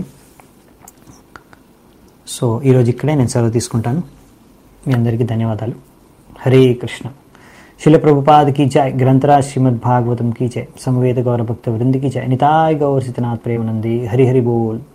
సో ఈరోజు ఇక్కడే నేను సెలవు తీసుకుంటాను మీ అందరికీ ధన్యవాదాలు హరే కృష్ణ శిల ప్రభుపాद की जय ग्रंथराज श्रीमद् भागवतम की जय समवेद गौर भक्त वृंद की जय निताय गौर सितनाथ प्रेमानंदी हरि हरि बोल